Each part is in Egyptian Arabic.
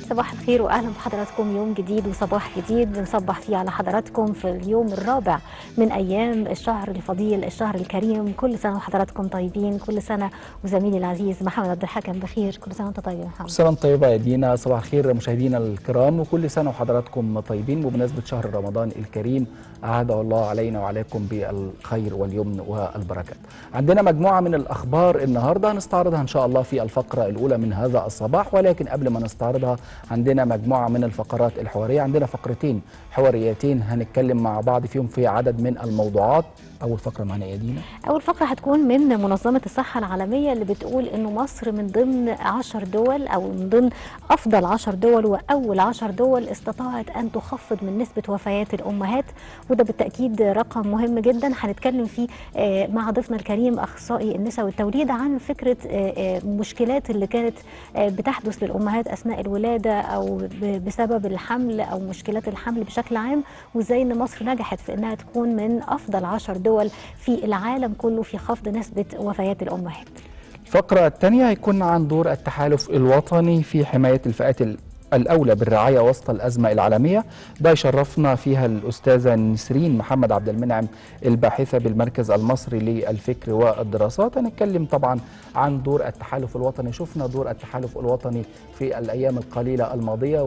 صباح الخير واهلا بحضراتكم يوم جديد وصباح جديد بنصبح فيه على حضراتكم في اليوم الرابع من ايام الشهر الفضيل الشهر الكريم كل سنه وحضراتكم طيبين كل سنه وزميلي العزيز محمد عبد الحكم بخير كل سنه وانت طيب يا محمد كل سنه وانت طيبه يا دينا صباح الخير مشاهدينا الكرام وكل سنه وحضراتكم طيبين بمناسبه شهر رمضان الكريم اعاده الله علينا وعليكم بالخير واليمن والبركات عندنا مجموعه من الاخبار النهارده هنستعرضها ان شاء الله في الفقره الاولى من هذا الصباح ولكن قبل ما نستعرضها عندنا مجموعه من الفقرات الحواريه عندنا فقرتين حواريتين هنتكلم مع بعض فيهم في عدد من الموضوعات اول فقره معانا يا دينا اول فقره هتكون من منظمه الصحه العالميه اللي بتقول انه مصر من ضمن 10 دول او من ضمن افضل 10 دول واول 10 دول استطاعت ان تخفض من نسبه وفيات الامهات وده بالتاكيد رقم مهم جدا هنتكلم فيه آه، مع ضيفنا الكريم اخصائي النساء والتوليد عن فكره آه، آه، المشكلات اللي كانت آه، بتحدث للامهات اثناء الولاده او ب- بسبب الحمل او مشكلات الحمل بشكل عام وازاي ان مصر نجحت في انها تكون من افضل 10 دول في العالم كله في خفض نسبه وفيات الامهات الفقرة الثانية هيكون عن دور التحالف الوطني في حماية الفئات ال- الأولى بالرعاية وسط الأزمة العالمية ده يشرفنا فيها الأستاذة نسرين محمد عبد المنعم الباحثة بالمركز المصري للفكر والدراسات هنتكلم طبعا عن دور التحالف الوطني شفنا دور التحالف الوطني في الأيام القليلة الماضية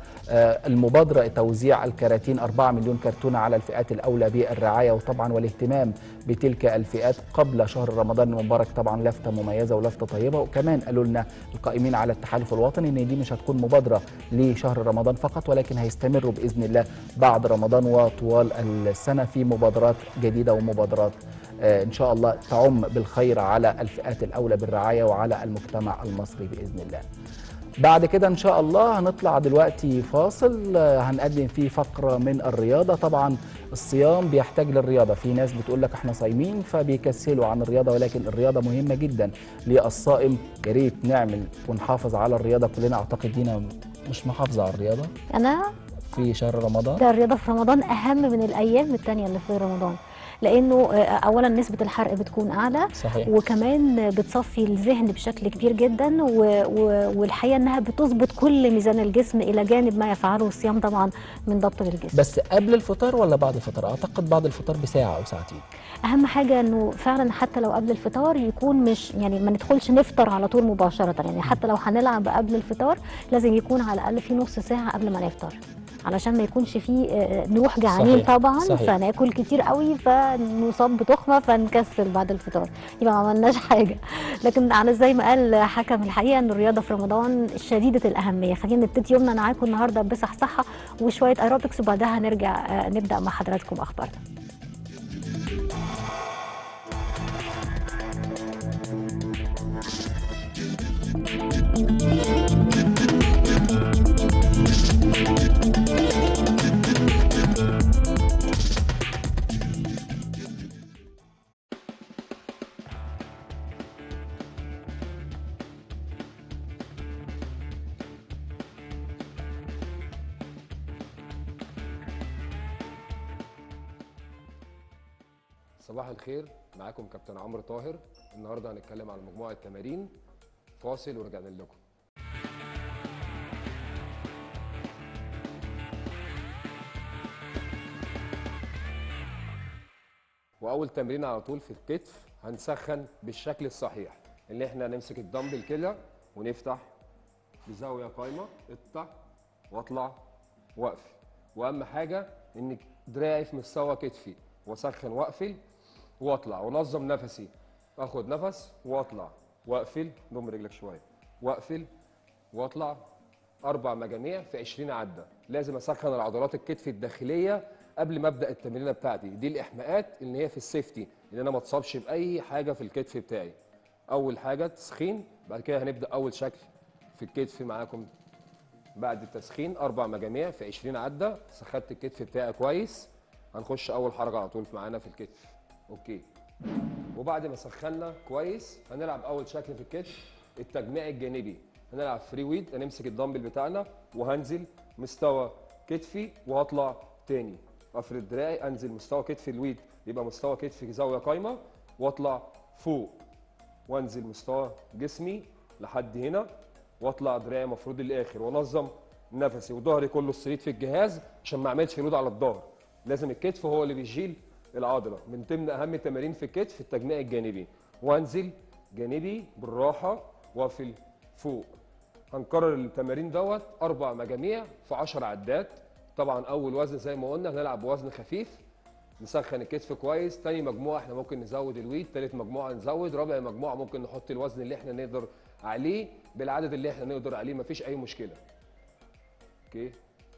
والمبادرة توزيع الكراتين 4 مليون كرتونة على الفئات الأولى بالرعاية وطبعا والاهتمام بتلك الفئات قبل شهر رمضان المبارك طبعا لفتة مميزة ولفتة طيبة وكمان قالوا لنا القائمين على التحالف الوطني ان دي مش هتكون مبادرة لشهر رمضان فقط ولكن هيستمروا بإذن الله بعد رمضان وطوال السنة في مبادرات جديدة ومبادرات آه، إن شاء الله تعم بالخير على الفئات الأولى بالرعاية وعلى المجتمع المصري بإذن الله بعد كده ان شاء الله هنطلع دلوقتي فاصل آه، هنقدم فيه فقره من الرياضه طبعا الصيام بيحتاج للرياضه في ناس بتقول لك احنا صايمين فبيكسلوا عن الرياضه ولكن الرياضه مهمه جدا للصائم يا ريت نعمل ونحافظ على الرياضه كلنا اعتقد دينا مش محافظه على الرياضه انا في شهر رمضان ده الرياضه في رمضان اهم من الايام التانية اللي في رمضان لانه آه، اولا نسبه الحرق بتكون اعلى صحيح وكمان بتصفي الذهن بشكل كبير جدا و... و... والحقيقه انها بتظبط كل ميزان الجسم الى جانب ما يفعله الصيام طبعا من ضبط للجسم بس قبل الفطار ولا بعد الفطار اعتقد بعد الفطار بساعه او ساعتين اهم حاجه انه فعلا حتى لو قبل الفطار يكون مش يعني ما ندخلش نفطر على طول مباشره يعني حتى لو هنلعب قبل الفطار لازم يكون على الاقل في نص ساعه قبل ما نفطر علشان ما يكونش فيه آه، نروح جعانين صحيح، طبعا صحيح. فناكل كتير قوي فنصاب بتخمه فنكسل بعد الفطار يبقى ما عملناش حاجه لكن على زي ما قال حكم الحقيقه ان الرياضه في رمضان شديده الاهميه خلينا نبتدي يومنا معاكم النهارده بصح صحه وشويه ايروبكس وبعدها هنرجع آه، نبدا مع حضراتكم اخبارنا صباح الخير معاكم كابتن عمرو طاهر النهارده هنتكلم على مجموعه تمارين فاصل ورجعنا لكم واول تمرين على طول في الكتف هنسخن بالشكل الصحيح ان احنا نمسك الدمبل كده ونفتح بزاويه قايمه افتح واطلع واقفل واهم حاجه ان دراعي في مستوى كتفي واسخن واقفل واطلع وانظم نفسي اخد نفس واطلع واقفل ضم رجلك شويه واقفل واطلع اربع مجاميع في 20 عده لازم اسخن العضلات الكتف الداخليه قبل ما ابدا التمرينه بتاعتي دي الاحماءات اللي هي في السيفتي ان انا ما اتصابش باي حاجه في الكتف بتاعي اول حاجه تسخين بعد كده هنبدا اول شكل في الكتف معاكم بعد التسخين اربع مجاميع في 20 عده سخنت الكتف بتاعي كويس هنخش اول حركه على طول معانا في الكتف اوكي وبعد ما سخنا كويس هنلعب اول شكل في الكتف التجميع الجانبي هنلعب فري ويد هنمسك الدمبل بتاعنا وهنزل مستوى كتفي وهطلع تاني افرد دراعي انزل مستوى كتفي الويد يبقى مستوى كتفي زاويه قايمه واطلع فوق وانزل مستوى جسمي لحد هنا واطلع دراعي مفروض للاخر وانظم نفسي وظهري كله السريد في الجهاز عشان ما اعملش لود على الظهر لازم الكتف هو اللي بيشيل العضله من ضمن اهم التمارين في الكتف التجميع الجانبي وانزل جانبي بالراحه واقفل فوق هنكرر التمارين دوت اربع مجاميع في 10 عدات طبعا اول وزن زي ما قلنا هنلعب بوزن خفيف نسخن الكتف كويس تاني مجموعه احنا ممكن نزود الويت تالت مجموعه نزود رابع مجموعه ممكن نحط الوزن اللي احنا نقدر عليه بالعدد اللي احنا نقدر عليه مفيش اي مشكله اوكي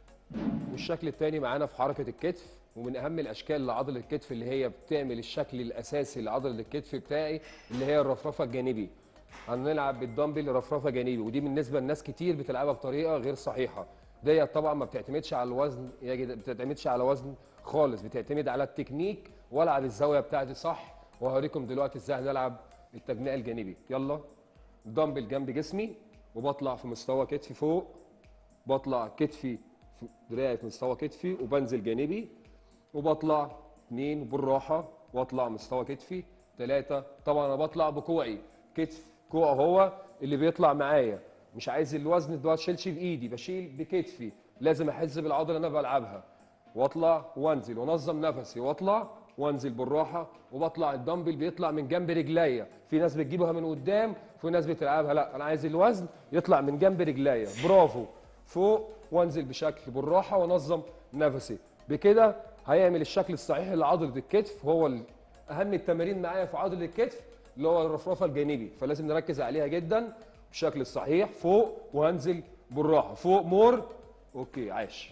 والشكل التاني معانا في حركه الكتف ومن اهم الاشكال لعضله الكتف اللي هي بتعمل الشكل الاساسي لعضله الكتف بتاعي اللي هي الرفرفه الجانبي هنلعب بالدمبل رفرفه جانبي ودي بالنسبه لناس كتير بتلعبها بطريقه غير صحيحه ديت طبعا ما بتعتمدش على الوزن يا جد- بتعتمدش على وزن خالص بتعتمد على التكنيك والعب الزاويه بتاعتي صح وهوريكم دلوقتي ازاي هنلعب التجميع الجانبي يلا دمبل جنب جسمي وبطلع في مستوى كتفي فوق بطلع كتفي في دراعي في مستوى كتفي وبنزل جانبي وبطلع اثنين بالراحه واطلع مستوى كتفي ثلاثه طبعا انا بطلع بكوعي كتف كوع هو اللي بيطلع معايا مش عايز الوزن ده اشيلش بايدي بشيل بكتفي لازم احس بالعضله اللي انا بلعبها واطلع وانزل وانظم نفسي واطلع وانزل بالراحه وبطلع الدمبل بيطلع من جنب رجليا في ناس بتجيبها من قدام وفي ناس بتلعبها لا انا عايز الوزن يطلع من جنب رجليا برافو فوق وانزل بشكل بالراحه وانظم نفسي بكده هيعمل الشكل الصحيح لعضله الكتف هو ال- اهم التمارين معايا في عضله الكتف اللي هو الرفرفه الجانبي فلازم نركز عليها جدا بالشكل الصحيح فوق وهنزل بالراحه فوق مور اوكي عاش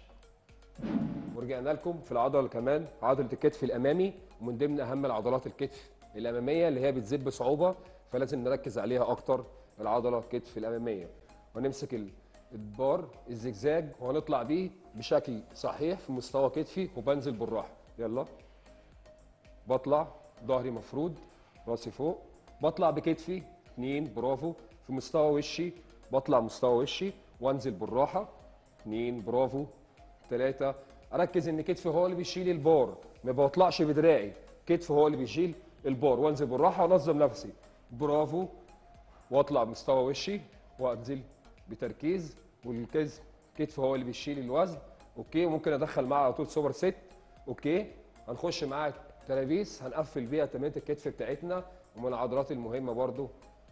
ورجعنا لكم في العضله كمان عضله الكتف الامامي ومن ضمن اهم العضلات الكتف الاماميه اللي هي بتزيد بصعوبه فلازم نركز عليها اكتر العضله الكتف الاماميه ونمسك ال- البار الزجزاج وهنطلع بيه بشكل صحيح في مستوى كتفي وبنزل بالراحه يلا بطلع ظهري مفرود راسي فوق بطلع بكتفي اتنين برافو في مستوى وشي بطلع مستوى وشي وانزل بالراحه اتنين برافو ثلاثة اركز ان كتفي هو اللي بيشيل البار ما بطلعش بدراعي كتفي هو اللي بيشيل البار وانزل بالراحه وانظم نفسي برافو واطلع بمستوى وشي وانزل بتركيز والكز كتف هو اللي بيشيل الوزن اوكي ممكن ادخل معاه على طول سوبر ست اوكي هنخش معاه ترابيس هنقفل بيها تمرينه الكتف بتاعتنا ومن العضلات المهمه برضو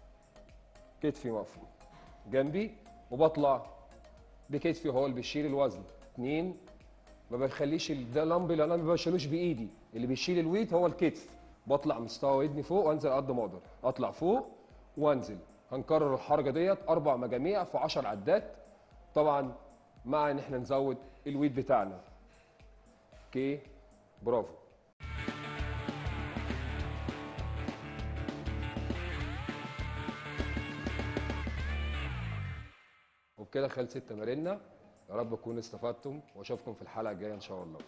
كتفي مفروض جنبي وبطلع بكتفي هو اللي بيشيل الوزن اتنين ما بخليش ال- ده لامبل انا ما بشيلوش بايدي اللي بيشيل الويت هو الكتف بطلع مستوى ودني فوق وانزل قد ما اقدر اطلع فوق وانزل هنكرر الحركه ديت اربع مجاميع في 10 عدات طبعا مع ان احنا نزود الويت بتاعنا اوكي برافو وبكده خلصت تماريننا يا رب تكونوا استفدتم واشوفكم في الحلقه الجايه ان شاء الله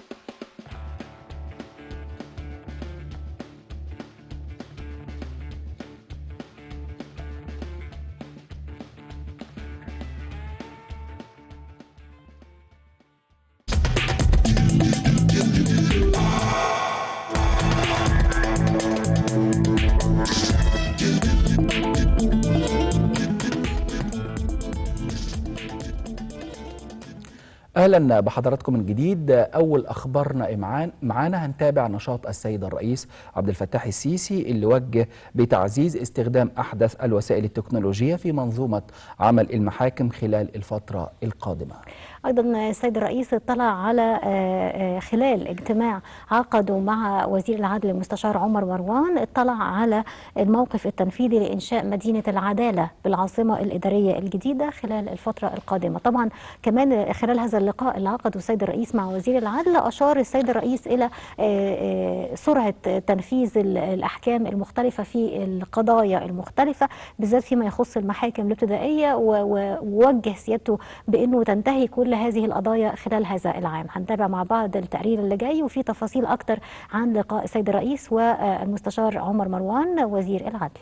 اهلا بحضراتكم من جديد اول اخبارنا إمعان- معانا هنتابع نشاط السيد الرئيس عبد الفتاح السيسي اللي وجه بتعزيز استخدام احدث الوسائل التكنولوجيه في منظومه عمل المحاكم خلال الفتره القادمه ايضا السيد الرئيس اطلع على آه، آه، خلال اجتماع عقده مع وزير العدل المستشار عمر مروان اطلع على الموقف التنفيذي لانشاء مدينه العداله بالعاصمه الاداريه الجديده خلال الفتره القادمه طبعا كمان خلال هذا اللقاء اللي عقده السيد الرئيس مع وزير العدل اشار السيد الرئيس الى آه، آه، سرعه تنفيذ ال- الاحكام المختلفه في القضايا المختلفه بالذات فيما يخص المحاكم الابتدائيه و- و- ووجه سيادته بانه تنتهي كل هذه القضايا خلال هذا العام هنتابع مع بعض التقرير اللي جاي وفي تفاصيل اكتر عن لقاء السيد الرئيس والمستشار عمر مروان وزير العدل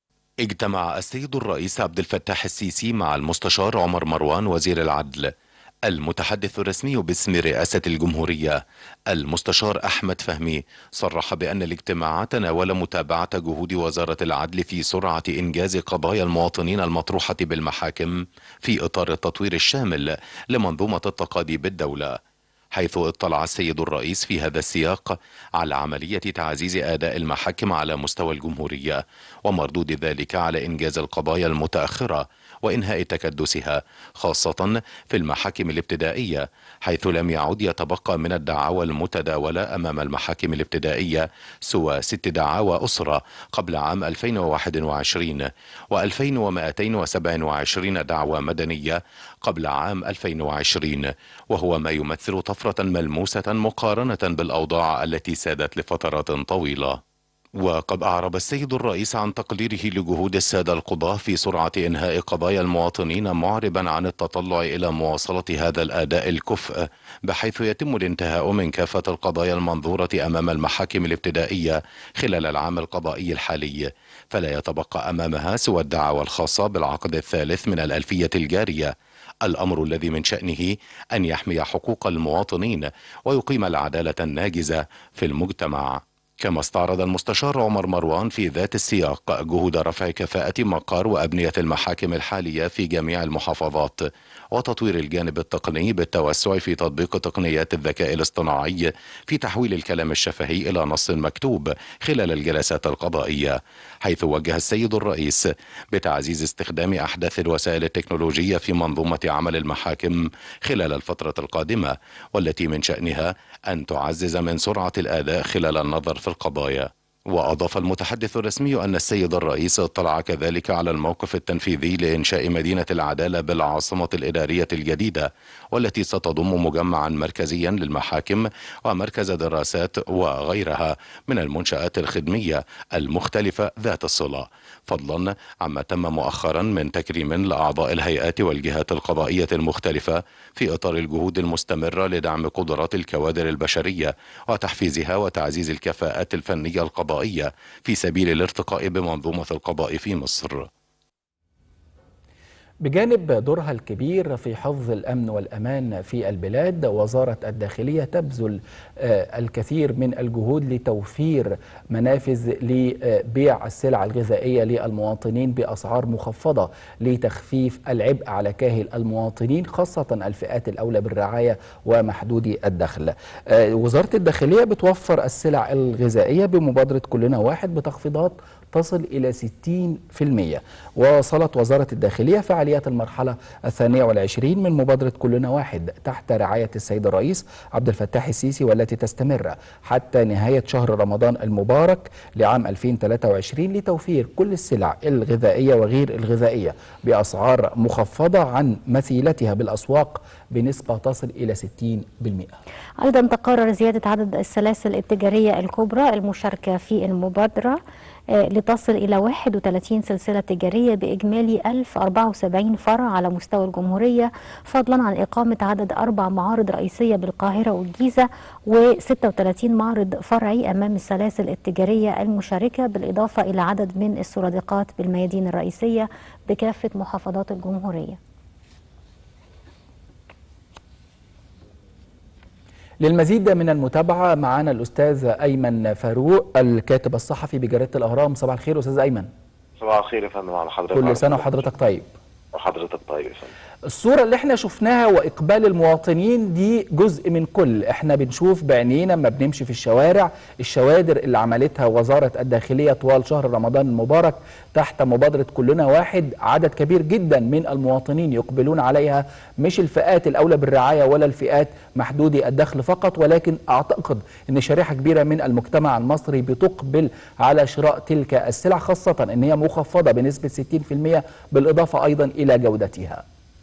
اجتمع السيد الرئيس عبد الفتاح السيسي مع المستشار عمر مروان وزير العدل المتحدث الرسمي باسم رئاسة الجمهورية المستشار أحمد فهمي صرح بأن الاجتماع تناول متابعة جهود وزارة العدل في سرعة إنجاز قضايا المواطنين المطروحة بالمحاكم في إطار التطوير الشامل لمنظومة التقاضي بالدولة حيث اطلع السيد الرئيس في هذا السياق على عملية تعزيز أداء المحاكم على مستوى الجمهورية ومردود ذلك على إنجاز القضايا المتأخرة وإنهاء تكدسها خاصة في المحاكم الابتدائية حيث لم يعد يتبقى من الدعاوى المتداولة أمام المحاكم الابتدائية سوى ست دعاوى أسرة قبل عام 2021 و2227 دعوى مدنية قبل عام 2020 وهو ما يمثل طفرة ملموسة مقارنة بالأوضاع التي سادت لفترات طويلة وقد أعرب السيد الرئيس عن تقديره لجهود السادة القضاة في سرعة إنهاء قضايا المواطنين معربا عن التطلع إلى مواصلة هذا الأداء الكفء بحيث يتم الانتهاء من كافة القضايا المنظورة أمام المحاكم الابتدائية خلال العام القضائي الحالي فلا يتبقى أمامها سوى الدعوى الخاصة بالعقد الثالث من الألفية الجارية الأمر الذي من شأنه أن يحمي حقوق المواطنين ويقيم العدالة الناجزة في المجتمع كما استعرض المستشار عمر مروان في ذات السياق جهود رفع كفاءة مقار وأبنية المحاكم الحالية في جميع المحافظات وتطوير الجانب التقني بالتوسع في تطبيق تقنيات الذكاء الاصطناعي في تحويل الكلام الشفهي إلى نص مكتوب خلال الجلسات القضائية حيث وجه السيد الرئيس بتعزيز استخدام أحدث الوسائل التكنولوجية في منظومة عمل المحاكم خلال الفترة القادمة والتي من شأنها أن تعزز من سرعة الأداء خلال النظر في القضايا وأضاف المتحدث الرسمي أن السيد الرئيس اطلع كذلك على الموقف التنفيذي لإنشاء مدينة العدالة بالعاصمة الإدارية الجديدة والتي ستضم مجمعا مركزيا للمحاكم ومركز دراسات وغيرها من المنشآت الخدمية المختلفة ذات الصلة فضلا عما تم مؤخرا من تكريم لأعضاء الهيئات والجهات القضائية المختلفة في إطار الجهود المستمرة لدعم قدرات الكوادر البشرية وتحفيزها وتعزيز الكفاءات الفنية القضائية في سبيل الارتقاء بمنظومة القضاء في مصر بجانب دورها الكبير في حفظ الامن والامان في البلاد وزاره الداخليه تبذل آه، الكثير من الجهود لتوفير منافذ لبيع السلع الغذائيه للمواطنين باسعار مخفضه لتخفيف العبء على كاهل المواطنين خاصه الفئات الاولى بالرعايه ومحدودي الدخل. آه، وزاره الداخليه بتوفر السلع الغذائيه بمبادره كلنا واحد بتخفيضات تصل إلى 60% وواصلت وزارة الداخلية فعاليات المرحلة الثانية والعشرين من مبادرة كلنا واحد تحت رعاية السيد الرئيس عبد الفتاح السيسي والتي تستمر حتى نهاية شهر رمضان المبارك لعام 2023 لتوفير كل السلع الغذائية وغير الغذائية بأسعار مخفضة عن مثيلتها بالأسواق بنسبة تصل إلى 60% أيضا تقرر زيادة عدد السلاسل التجارية الكبرى المشاركة في المبادرة آه، لتصل إلى 31 سلسلة تجارية بإجمالي 1074 فرع على مستوى الجمهورية فضلا عن إقامة عدد أربع معارض رئيسية بالقاهرة والجيزة و36 معرض فرعي أمام السلاسل التجارية المشاركة بالإضافة إلى عدد من السرادقات بالميادين الرئيسية بكافة محافظات الجمهورية للمزيد من المتابعة معنا الأستاذ أيمن فاروق الكاتب الصحفي بجريدة الأهرام صباح الخير أستاذ أيمن صباح الخير يا فندم على حضرتك كل سنة وحضرتك طيب وحضرتك طيب يا فندم الصورة اللي احنا شفناها وإقبال المواطنين دي جزء من كل احنا بنشوف بعينينا لما بنمشي في الشوارع الشوادر اللي عملتها وزارة الداخلية طوال شهر رمضان المبارك تحت مبادرة كلنا واحد عدد كبير جدا من المواطنين يقبلون عليها مش الفئات الأولى بالرعاية ولا الفئات محدودي الدخل فقط ولكن أعتقد أن شريحة كبيرة من المجتمع المصري بتقبل على شراء تلك السلع خاصة أن هي مخفضة بنسبة 60% بالإضافة أيضا إلى جودتها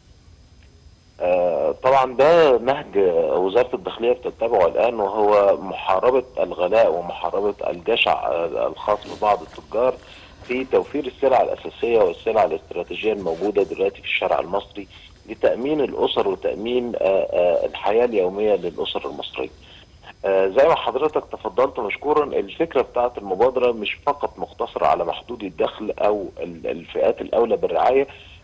آه، طبعا ده نهج وزارة الداخلية بتتبعه الآن وهو محاربة الغلاء ومحاربة الجشع آه، الخاص ببعض التجار في توفير السلع الأساسية والسلع الاستراتيجية الموجودة دلوقتي في الشارع المصري لتأمين الأسر وتأمين آه، الحياة اليومية للأسر المصرية زي ما حضرتك تفضلت مشكورا الفكرة بتاعت المبادرة مش فقط مقتصرة على محدودي الدخل أو الفئات الأولى بالرعاية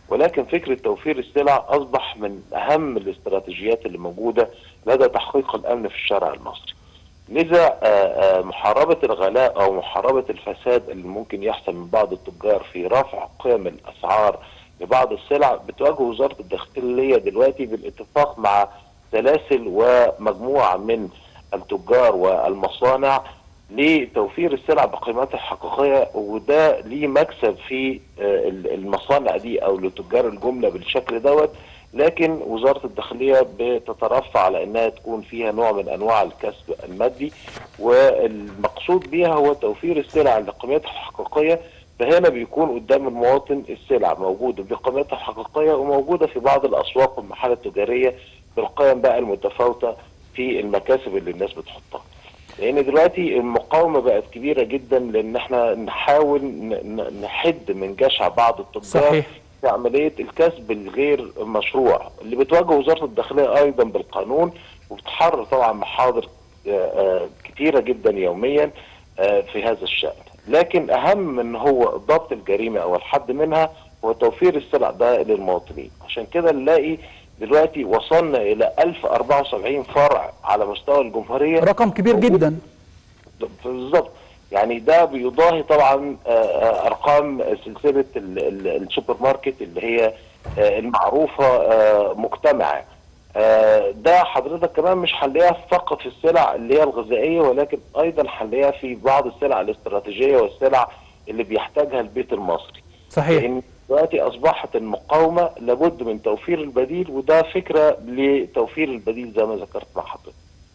ولكن فكره توفير السلع اصبح من اهم الاستراتيجيات اللي موجوده لدى تحقيق الامن في الشارع المصري. لذا آه، آه، محاربه الغلاء او محاربه الفساد اللي ممكن يحصل من بعض التجار في رفع قيم الاسعار لبعض السلع بتواجه وزاره الداخليه دلوقتي بالاتفاق مع سلاسل ومجموعه من التجار والمصانع لتوفير السلع بقيمتها الحقيقيه وده ليه مكسب في آه، المصانع دي او لتجار الجمله بالشكل دوت لكن وزاره الداخليه بتترفع على انها تكون فيها نوع من انواع الكسب المادي والمقصود بيها هو توفير السلع لقيمتها الحقيقيه فهنا بيكون قدام المواطن السلع موجوده بقيمتها الحقيقيه وموجوده في بعض الاسواق والمحال التجاريه بالقيم بقى المتفاوته في المكاسب اللي الناس بتحطها. لان دلوقتي المقاومه بقت كبيره جدا لان احنا نحاول ن- ن- نحد من جشع بعض التجار صحيح. في عمليه الكسب الغير مشروع اللي بتواجه وزاره الداخليه ايضا بالقانون وبتحرر طبعا محاضر آه، آه، كتيره جدا يوميا آه، في هذا الشان لكن اهم من هو ضبط الجريمه او الحد منها هو توفير السلع ده للمواطنين عشان كده نلاقي دلوقتي وصلنا الى 1074 فرع على مستوى الجمهوريه رقم كبير جدا بالظبط يعني ده بيضاهي طبعا آه، آه، ارقام سلسله ال- ال- السوبر ماركت اللي هي آه، المعروفه آه، مجتمعه آه، ده حضرتك كمان مش هنلاقيها فقط في السلع اللي هي الغذائيه ولكن ايضا هنلاقيها في بعض السلع الاستراتيجيه والسلع اللي بيحتاجها البيت المصري صحيح لان دلوقتي اصبحت المقاومه لابد من توفير البديل وده فكره لتوفير البديل زي ما ذكرت مع حضرتك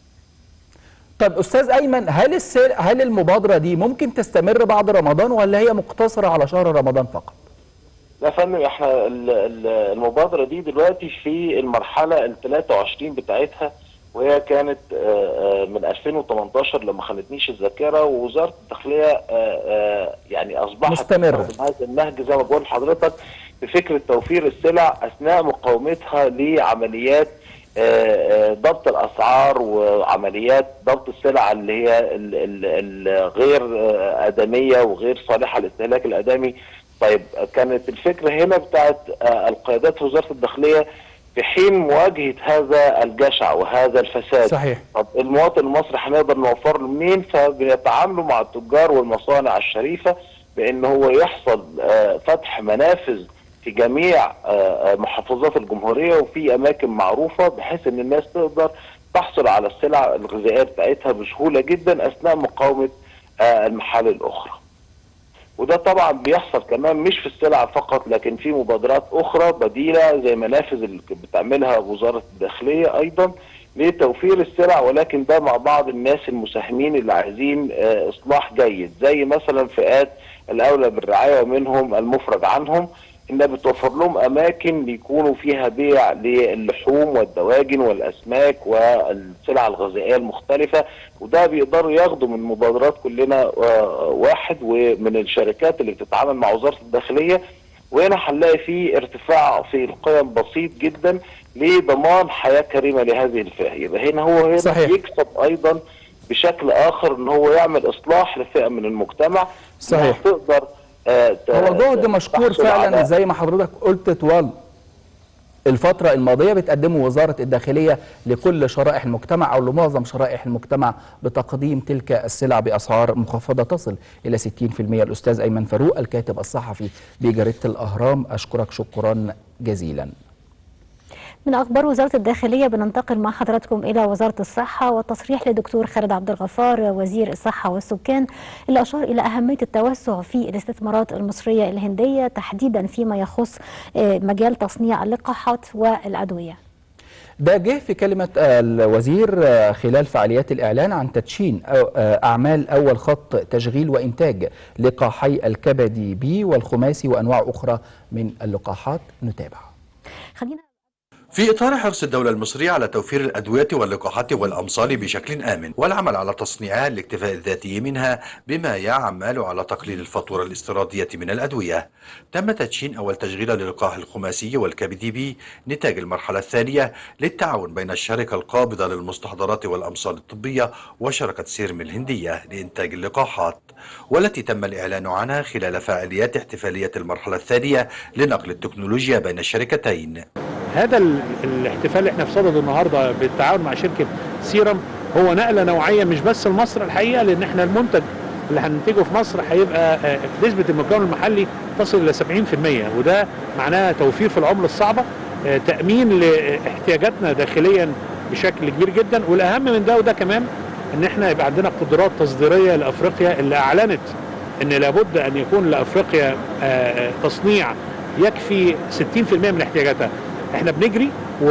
طب استاذ ايمن هل السير هل المبادره دي ممكن تستمر بعد رمضان ولا هي مقتصره على شهر رمضان فقط لا يا فندم احنا ال- ال- المبادره دي دلوقتي في المرحله ال 23 بتاعتها وهي كانت آه، آه، من 2018 لما خانتنيش الذاكره ووزاره الداخليه آه، آه، يعني اصبحت مستمرة. تستخدم هذا النهج زي ما بقول لحضرتك بفكره توفير السلع اثناء مقاومتها لعمليات آه، آه، ضبط الاسعار وعمليات ضبط السلع اللي هي ال- ال- الغير آه، ادميه وغير صالحه للاستهلاك الادمي طيب كانت الفكره هنا بتاعت آه، القيادات في وزاره الداخليه في حين مواجهه هذا الجشع وهذا الفساد صحيح طب المواطن المصري هنقدر نوفر له منين فبيتعاملوا مع التجار والمصانع الشريفه بان هو يحصل آه، فتح منافذ في جميع آه، آه، محافظات الجمهوريه وفي اماكن معروفه بحيث ان الناس تقدر تحصل على السلع الغذائيه بتاعتها بسهوله جدا اثناء مقاومه آه، المحال الاخرى. وده طبعا بيحصل كمان مش في السلع فقط لكن في مبادرات اخرى بديله زي منافذ اللي بتعملها وزاره الداخليه ايضا لتوفير السلع ولكن ده مع بعض الناس المساهمين اللي عايزين آه، اصلاح جيد زي مثلا فئات الاولى بالرعايه ومنهم المفرج عنهم انها بتوفر لهم اماكن يكونوا فيها بيع للحوم والدواجن والاسماك والسلع الغذائيه المختلفه وده بيقدروا ياخدوا من مبادرات كلنا آه، واحد ومن الشركات اللي بتتعامل مع وزاره الداخليه وهنا هنلاقي فيه ارتفاع في القيم بسيط جدا لضمان حياه كريمه لهذه الفئه يبقى هنا هو هنا صحيح. يكسب ايضا بشكل اخر ان هو يعمل اصلاح لفئه من المجتمع صحيح. إنها تقدر آه، ت- هو جهد ت- مشكور تحصل فعلا على- زي ما حضرتك قلت طوال الفترة الماضية بتقدمه وزارة الداخلية لكل شرائح المجتمع أو لمعظم شرائح المجتمع بتقديم تلك السلع بأسعار مخفضة تصل إلى 60% الأستاذ أيمن فاروق الكاتب الصحفي بجريدة الأهرام أشكرك شكرا جزيلا من اخبار وزاره الداخليه بننتقل مع حضراتكم الى وزاره الصحه والتصريح لدكتور خالد عبد الغفار وزير الصحه والسكان اللي اشار الى اهميه التوسع في الاستثمارات المصريه الهنديه تحديدا فيما يخص آه، مجال تصنيع اللقاحات والادويه. ده جه في كلمة الوزير آه، خلال فعاليات الإعلان عن تدشين أو- آه، أعمال أول خط تشغيل وإنتاج لقاحي الكبدي بي والخماسي وأنواع أخرى من اللقاحات نتابع خلينا في إطار حرص الدولة المصرية على توفير الأدوية واللقاحات والأمصال بشكل آمن والعمل على تصنيعها للاكتفاء الذاتي منها بما يعمل على تقليل الفاتورة الاستيرادية من الأدوية تم تدشين أول تشغيل للقاح الخماسي والكبدي بي نتاج المرحلة الثانية للتعاون بين الشركة القابضة للمستحضرات والأمصال الطبية وشركة سيرم الهندية لإنتاج اللقاحات والتي تم الإعلان عنها خلال فعاليات احتفالية المرحلة الثانية لنقل التكنولوجيا بين الشركتين هذا ال- الاحتفال اللي احنا في صدده النهارده بالتعاون مع شركه سيرم هو نقله نوعيه مش بس لمصر الحقيقه لان احنا المنتج اللي هننتجه في مصر هيبقى آه، نسبه المكون المحلي تصل الى 70% وده معناه توفير في العمله الصعبه آه، تامين لاحتياجاتنا داخليا بشكل كبير جدا والاهم من ده وده كمان ان احنا يبقى عندنا قدرات تصديريه لافريقيا اللي اعلنت ان لابد ان يكون لافريقيا آه، آه، تصنيع يكفي 60% من احتياجاتها احنا بنجري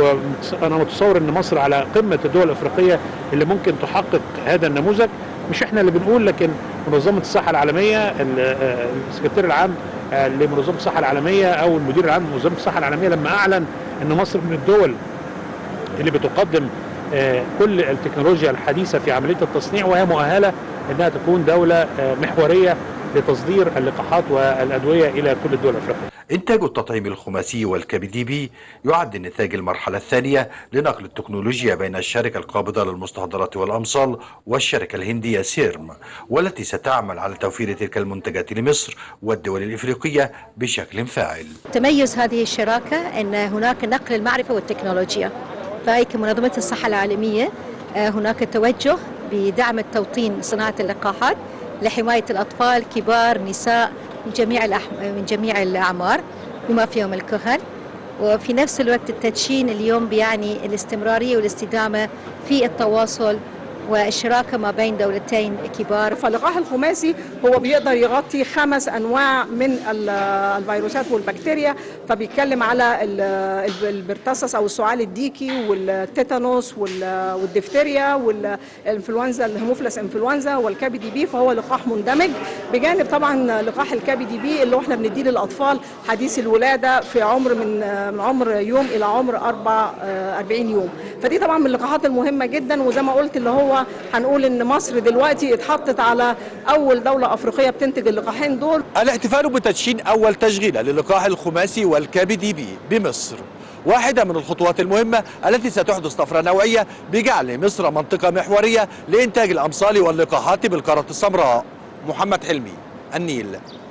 وانا متصور ان مصر على قمه الدول الافريقيه اللي ممكن تحقق هذا النموذج مش احنا اللي بنقول لكن منظمه الصحه العالميه ال- آه، السكرتير العام آه، لمنظمه الصحه العالميه او المدير العام لمنظمه الصحه العالميه لما اعلن ان مصر من الدول اللي بتقدم آه، كل التكنولوجيا الحديثه في عمليه التصنيع وهي مؤهله انها تكون دوله آه، محوريه لتصدير اللقاحات والادويه الى كل الدول الافريقيه. إنتاج التطعيم الخماسي والكبدي بي يعد نتاج المرحلة الثانية لنقل التكنولوجيا بين الشركة القابضة للمستحضرات والأمصال والشركة الهندية سيرم والتي ستعمل على توفير تلك المنتجات لمصر والدول الإفريقية بشكل فاعل تميز هذه الشراكة أن هناك نقل المعرفة والتكنولوجيا فهي كمنظمة الصحة العالمية آه، هناك توجه بدعم التوطين صناعة اللقاحات لحماية الأطفال كبار نساء من جميع الأح... من جميع الأعمار بما فيهم الكهن وفي نفس الوقت التدشين اليوم بيعني الاستمرارية والاستدامة في التواصل والشراكة ما بين دولتين كبار فاللقاح الخماسي هو بيقدر يغطي خمس انواع من ال- الفيروسات والبكتيريا فبيتكلم على ال- ال- البرتصص او السعال الديكي والتيتانوس وال- والدفتيريا والانفلونزا الهيموفيلس انفلونزا والكبدي بي فهو لقاح مندمج بجانب طبعا لقاح الكبدي بي اللي هو احنا بنديه للاطفال حديث الولاده في عمر من من عمر يوم الى عمر 44 يوم فدي طبعا من اللقاحات المهمه جدا وزي ما قلت اللي هو هنقول ان مصر دلوقتي اتحطت على اول دوله افريقيه بتنتج اللقاحين دول الاحتفال بتدشين أول تشغيلة للقاح الخماسي والكبدي بي بمصر واحدة من الخطوات المهمة التي ستحدث طفرة نوعية بجعل مصر منطقة محورية لإنتاج الأمصال واللقاحات بالقارة السمراء محمد حلمي النيل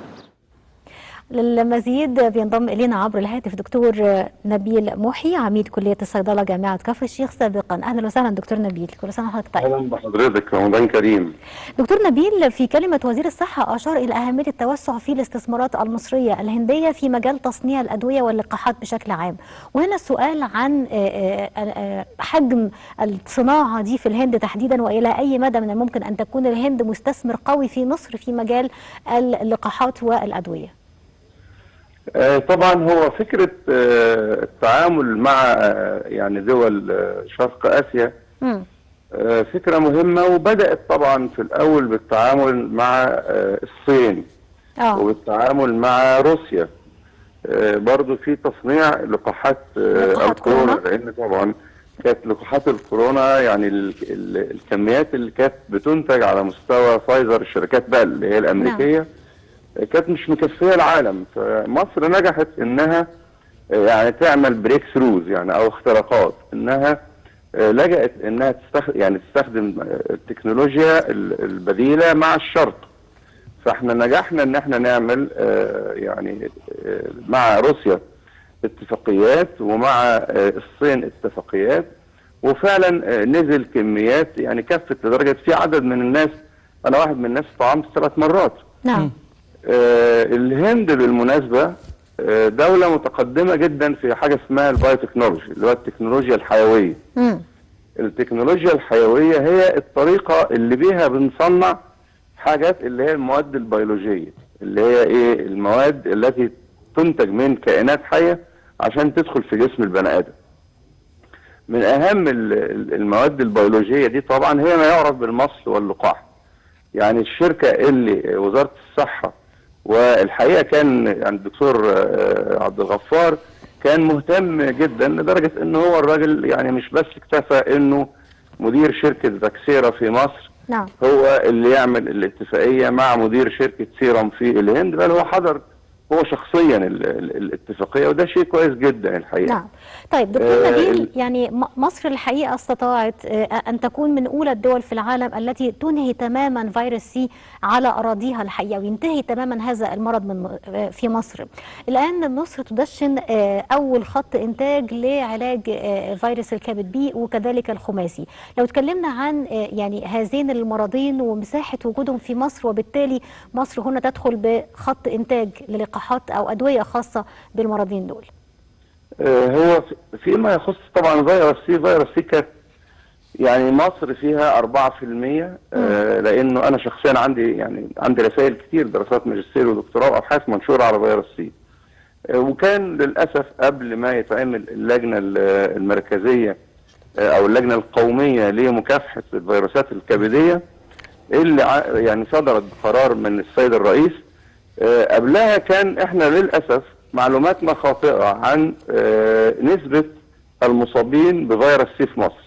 للمزيد بينضم الينا عبر الهاتف دكتور نبيل محي عميد كليه الصيدله جامعه كفر الشيخ سابقا اهلا وسهلا دكتور نبيل كل سنه وحضرتك طيب اهلا بحضرتك رمضان كريم دكتور نبيل في كلمة وزير الصحة أشار إلى أهمية التوسع في الاستثمارات المصرية الهندية في مجال تصنيع الأدوية واللقاحات بشكل عام وهنا السؤال عن آه، آه، آه، حجم الصناعة دي في الهند تحديدا وإلى أي مدى من الممكن أن تكون الهند مستثمر قوي في مصر في مجال اللقاحات والأدوية آه، طبعا هو فكرة آه، التعامل مع آه، يعني دول آه، شرق آسيا مم. آه، فكرة مهمة وبدأت طبعا في الأول بالتعامل مع آه، الصين آه. وبالتعامل مع روسيا آه، برضو في تصنيع لقاحات آه، لقاحات الكورونا كورونا. لأن طبعا كانت لقاحات الكورونا يعني ال ال الكميات اللي كانت بتنتج على مستوى فايزر الشركات بقى اللي هي الأمريكية كانت مش مكفيه العالم فمصر نجحت انها آه، يعني تعمل بريك ثروز يعني او اختراقات انها آه، لجأت انها تستخدم يعني تستخدم آه، التكنولوجيا ال- البديله مع الشرط فاحنا نجحنا ان احنا نعمل آه، يعني آه، مع روسيا اتفاقيات ومع آه، الصين اتفاقيات وفعلا آه، نزل كميات يعني كفت لدرجه في عدد من الناس انا واحد من الناس طعمت ثلاث مرات نعم آه، الهند بالمناسبة آه، دولة متقدمة جدا في حاجة اسمها البايوتكنولوجي اللي هو التكنولوجيا الحيوية مم. التكنولوجيا الحيوية هي الطريقة اللي بيها بنصنع حاجات اللي هي المواد البيولوجية اللي هي ايه المواد التي تنتج من كائنات حية عشان تدخل في جسم البني آدم من أهم ال- ال- المواد البيولوجية دي طبعا هي ما يعرف بالمصل واللقاح يعني الشركة اللي وزارة الصحة والحقيقة كان يعني الدكتور آه، عبد الغفار كان مهتم جدا لدرجه ان هو الراجل يعني مش بس اكتفى انه مدير شركه فاكسيرا في مصر نعم هو اللي يعمل الاتفاقيه مع مدير شركه سيرم في الهند بل هو حضر هو شخصيا ال- ال- الاتفاقيه وده شيء كويس جدا الحقيقه نعم طيب دكتور آه، نبيل ال- يعني م- مصر الحقيقة استطاعت آه، أن تكون من أولى الدول في العالم التي تنهي تماما فيروس سي على أراضيها الحقيقة وينتهي تماما هذا المرض من م- آه، في مصر الآن مصر تدشن آه، أول خط إنتاج لعلاج آه، فيروس الكبد بي وكذلك الخماسي لو تكلمنا عن آه، يعني هذين المرضين ومساحة وجودهم في مصر وبالتالي مصر هنا تدخل بخط إنتاج للقاحات أو أدوية خاصة بالمرضين دول آه، هو في- فيما يخص طبعا فيروس سي فيروس سي كانت يعني مصر فيها 4% آه، لانه انا شخصيا عندي يعني عندي رسائل كتير دراسات ماجستير ودكتوراه وابحاث منشوره على فيروس سي آه، وكان للاسف قبل ما يتعمل اللجنه ال- المركزيه آه، او اللجنه القوميه لمكافحه الفيروسات الكبديه اللي ع- يعني صدرت قرار من السيد الرئيس آه، قبلها كان احنا للاسف معلوماتنا خاطئه عن آه، نسبه المصابين بفيروس سي في مصر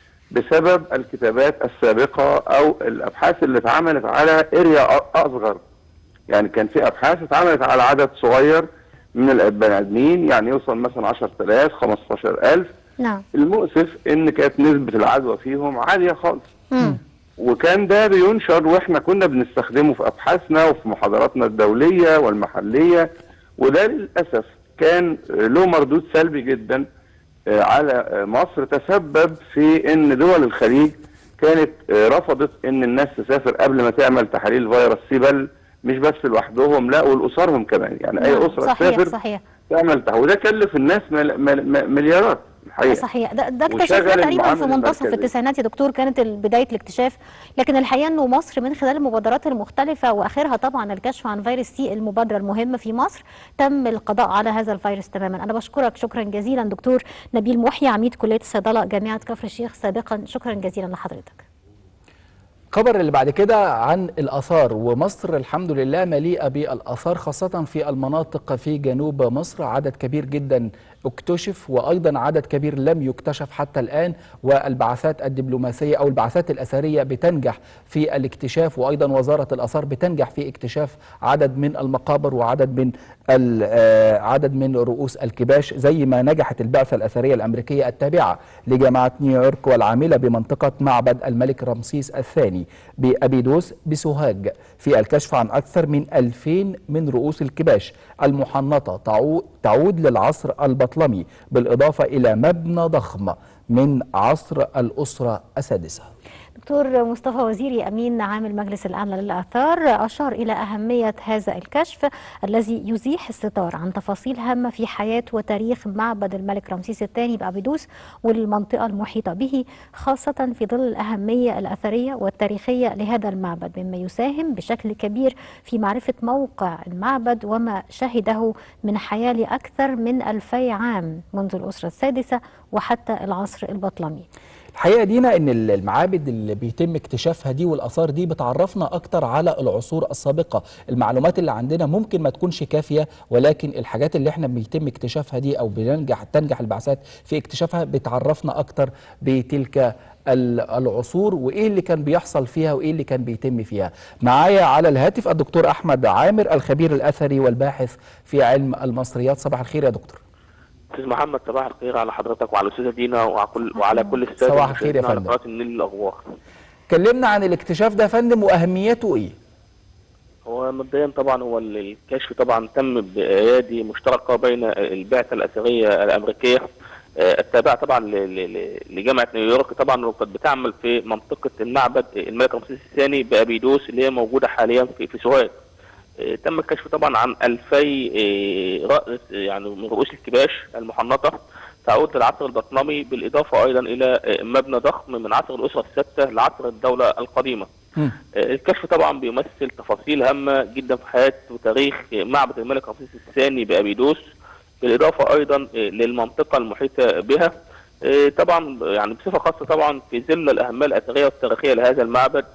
بسبب الكتابات السابقه او الابحاث اللي اتعملت على اريا اصغر يعني كان في ابحاث اتعملت على عدد صغير من البني ادمين يعني يوصل مثلا 10000 15000 نعم المؤسف ان كانت نسبه العدوى فيهم عاليه خالص مم. وكان ده بينشر واحنا كنا بنستخدمه في ابحاثنا وفي محاضراتنا الدوليه والمحليه وده للاسف كان له مردود سلبي جدا آه، على آه، مصر تسبب في ان دول الخليج كانت آه، رفضت ان الناس تسافر قبل ما تعمل تحاليل فيروس سي بل مش بس لوحدهم لا ولاسرهم كمان يعني اي نعم، اسره صحيح تسافر صحيح تعمل تحاليل وده كلف الناس مل- مل- مل- مليارات الحقيقه صحيح ده, ده وشغل اكتشفناه تقريبا في المعامل منتصف المركزي. التسعينات يا دكتور كانت ال- بدايه الاكتشاف لكن الحقيقه انه مصر من خلال المبادرات المختلفه واخرها طبعا الكشف عن فيروس سي المبادره المهمه في مصر تم القضاء على هذا الفيروس تماما انا بشكرك شكرا جزيلا دكتور نبيل محيي عميد كليه الصيدله جامعه كفر الشيخ سابقا شكرا جزيلا لحضرتك خبر اللي بعد كده عن الآثار ومصر الحمد لله مليئة بالآثار خاصة في المناطق في جنوب مصر عدد كبير جدا اكتشف وأيضا عدد كبير لم يكتشف حتى الآن والبعثات الدبلوماسية أو البعثات الأثرية بتنجح في الاكتشاف وأيضا وزارة الآثار بتنجح في اكتشاف عدد من المقابر وعدد من ال- آه، عدد من رؤوس الكباش زي ما نجحت البعثة الأثرية الأمريكية التابعة لجامعة نيويورك والعاملة بمنطقة معبد الملك رمسيس الثاني بأبيدوس بسوهاج في الكشف عن أكثر من 2000 من رؤوس الكباش المحنطة تعو- تعود للعصر البطلمي بالإضافة إلى مبنى ضخم من عصر الأسرة السادسة دكتور مصطفى وزيري امين عام المجلس الاعلى للاثار اشار الى اهميه هذا الكشف الذي يزيح الستار عن تفاصيل هامه في حياه وتاريخ معبد الملك رمسيس الثاني بابيدوس والمنطقه المحيطه به خاصه في ظل الاهميه الاثريه والتاريخيه لهذا المعبد مما يساهم بشكل كبير في معرفه موقع المعبد وما شهده من حياه لاكثر من ألفي عام منذ الاسره السادسه وحتى العصر البطلمي الحقيقه دينا ان المعابد اللي بيتم اكتشافها دي والاثار دي بتعرفنا اكتر على العصور السابقه المعلومات اللي عندنا ممكن ما تكونش كافيه ولكن الحاجات اللي احنا بيتم اكتشافها دي او بننجح تنجح البعثات في اكتشافها بتعرفنا اكتر بتلك ال- العصور وايه اللي كان بيحصل فيها وايه اللي كان بيتم فيها معايا على الهاتف الدكتور احمد عامر الخبير الاثري والباحث في علم المصريات صباح الخير يا دكتور استاذ محمد صباح الخير على حضرتك وعلى الاستاذه دينا وعلى كل وعلى كل الساده صباح الخير يا المشاهدين على فندم. قناه النيل الاخبار كلمنا عن الاكتشاف ده يا فندم واهميته ايه هو مبدئيا طبعا هو ال- الكشف طبعا تم بايادي مشتركه بين البعثه الاثريه الامريكيه آه، التابعه طبعا ل- ل- ل- لجامعه نيويورك طبعا وقد بتعمل في منطقه المعبد الملك رمسيس الثاني بابيدوس اللي هي موجوده حاليا في في سوهاج آه، تم الكشف طبعا عن 2000 آه، رأس يعني من رؤوس الكباش المحنطه تعود للعصر البطلمي بالاضافه ايضا الى آه، مبنى ضخم من عصر الاسره السادسه لعصر الدوله القديمه. آه، الكشف طبعا بيمثل تفاصيل هامه جدا في حياه وتاريخ آه، معبد الملك رمسيس الثاني بابيدوس بالاضافه ايضا آه، للمنطقه المحيطه بها. آه، طبعا يعني بصفه خاصه طبعا في ظل الاهميه الاثريه والتاريخيه لهذا المعبد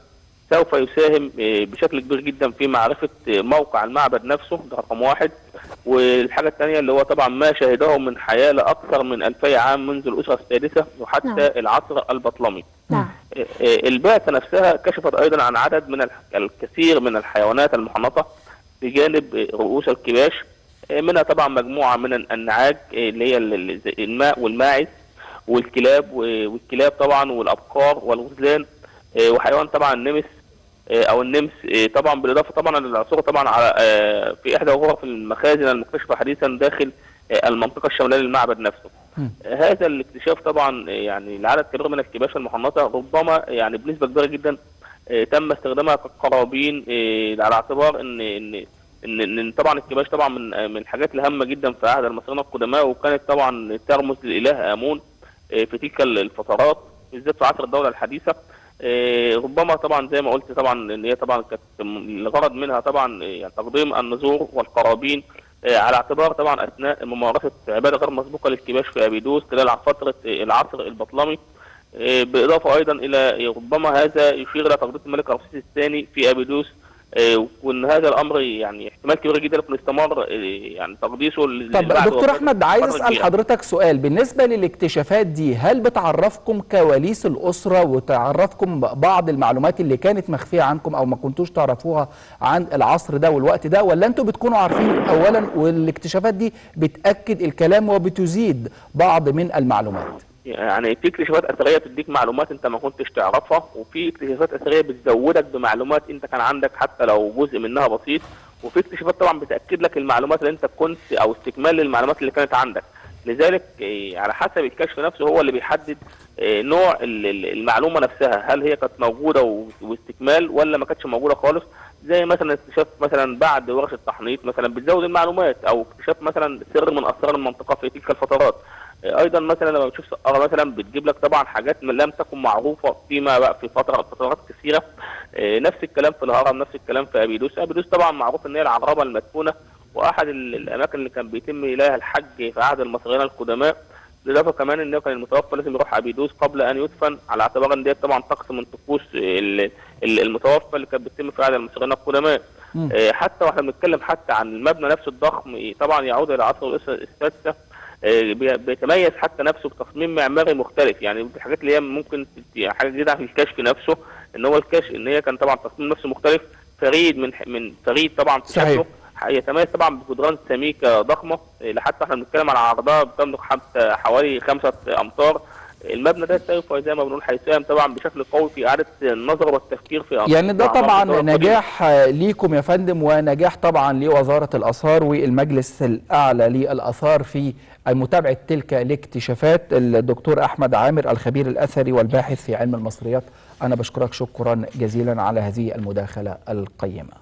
سوف يساهم آه، بشكل كبير جدا في معرفه آه، موقع المعبد نفسه ده رقم واحد والحاجه الثانيه اللي هو طبعا ما شهده من حياه لاكثر من 2000 عام منذ الاسره السادسه وحتى نعم. العصر البطلمي. نعم آه، آه، البعثه نفسها كشفت ايضا عن عدد من الح- الكثير من الحيوانات المحنطه بجانب آه، رؤوس الكباش آه، منها طبعا مجموعه من النعاج آه، اللي هي ال- ال- زي الماء والماعز والكلاب و- والكلاب طبعا والابقار والغزلان آه، وحيوان طبعا النمس آه، او النمس آه، طبعا بالاضافه طبعا للعثور طبعا على آه، في احدى غرف المخازن المكتشفه حديثا داخل آه، المنطقه الشماليه للمعبد نفسه. مم. آه، هذا الاكتشاف طبعا آه، يعني لعدد كبير من الكباش المحنطه ربما يعني بنسبه كبيره جدا آه، تم استخدامها كقرابين آه، على اعتبار ان ان ان ان طبعا الكباش طبعا من آه، من الحاجات الهامه جدا في عهد المصريين القدماء وكانت طبعا ترمز للاله امون آه، في تلك الفترات بالذات في عصر الدوله الحديثه آه، ربما طبعا زي ما قلت طبعا ان هي طبعا كانت الغرض منها طبعا آه، يعني تقديم النذور والقرابين آه، على اعتبار طبعا اثناء ممارسه عباده غير مسبوقه للكباش في ابيدوس خلال فتره آه، العصر البطلمي آه، بالاضافه ايضا الى ربما هذا يشير الى تقديس الملك رمسيس الثاني في ابيدوس آه، وان هذا الامر يعني احتمال كبير جدا يكون استمر آه، يعني تقديسه ل- طب بعد دكتور وفاته احمد عايز فترة اسال كبيرة. حضرتك سؤال بالنسبه للاكتشافات دي هل بتعرفكم كواليس الاسره وتعرفكم بعض المعلومات اللي كانت مخفيه عنكم او ما كنتوش تعرفوها عن العصر ده والوقت ده ولا انتوا بتكونوا عارفين اولا والاكتشافات دي بتاكد الكلام وبتزيد بعض من المعلومات يعني في اكتشافات اثريه بتديك معلومات انت ما كنتش تعرفها وفي اكتشافات اثريه بتزودك بمعلومات انت كان عندك حتى لو جزء منها بسيط وفي اكتشافات طبعا بتاكد لك المعلومات اللي انت كنت او استكمال للمعلومات اللي كانت عندك لذلك إيه، على حسب الكشف نفسه هو اللي بيحدد إيه، نوع ال- ال- المعلومه نفسها هل هي كانت موجوده و- واستكمال ولا ما كانتش موجوده خالص زي مثلا اكتشاف مثلا بعد ورشه تحنيط مثلا بتزود المعلومات او اكتشاف مثلا سر من اسرار المنطقه في تلك الفترات ايضا مثلا لما بتشوف سقاره مثلا بتجيب لك طبعا حاجات من لم تكن معروفه فيما بقى في فتره فترات كثيره آه، نفس الكلام في الهرم نفس الكلام في ابيدوس ابيدوس طبعا معروف ان هي العرابه المدفونه واحد ال- الاماكن اللي كان بيتم اليها الحج في عهد المصريين القدماء بالاضافه كمان ان كان المتوفى لازم يروح ابيدوس قبل ان يدفن على اعتبار ان ديت طبعا طقس من طقوس ال- ال- المتوفى اللي كانت بتتم في عهد المصريين القدماء مم. آه، حتى واحنا بنتكلم حتى عن المبنى نفسه الضخم آه، طبعا يعود الى عصر الاسره السادسه آه، بي- بيتميز حتى نفسه بتصميم معماري مختلف يعني دي الحاجات اللي هي ممكن ت- حاجه جديده في الكشف نفسه ان هو الكشف ان هي كان طبعا تصميم نفسه مختلف فريد من من فريد طبعا في صحيح. شكله يتميز طبعا بجدران سميكه ضخمه آه، لحتى احنا بنتكلم على عرضها بتملك حتى حوالي خمسة امتار المبنى ده سوف زي ما بنقول هيساهم طبعا بشكل قوي في اعاده النظر والتفكير في يعني ده في أعمار طبعا الدولة القديمة. نجاح آه، ليكم يا فندم ونجاح طبعا لوزارة الآثار والمجلس الأعلى للآثار في متابعة تلك الاكتشافات الدكتور أحمد عامر الخبير الأثري والباحث في علم المصريات أنا بشكرك شكرا جزيلا على هذه المداخلة القيمة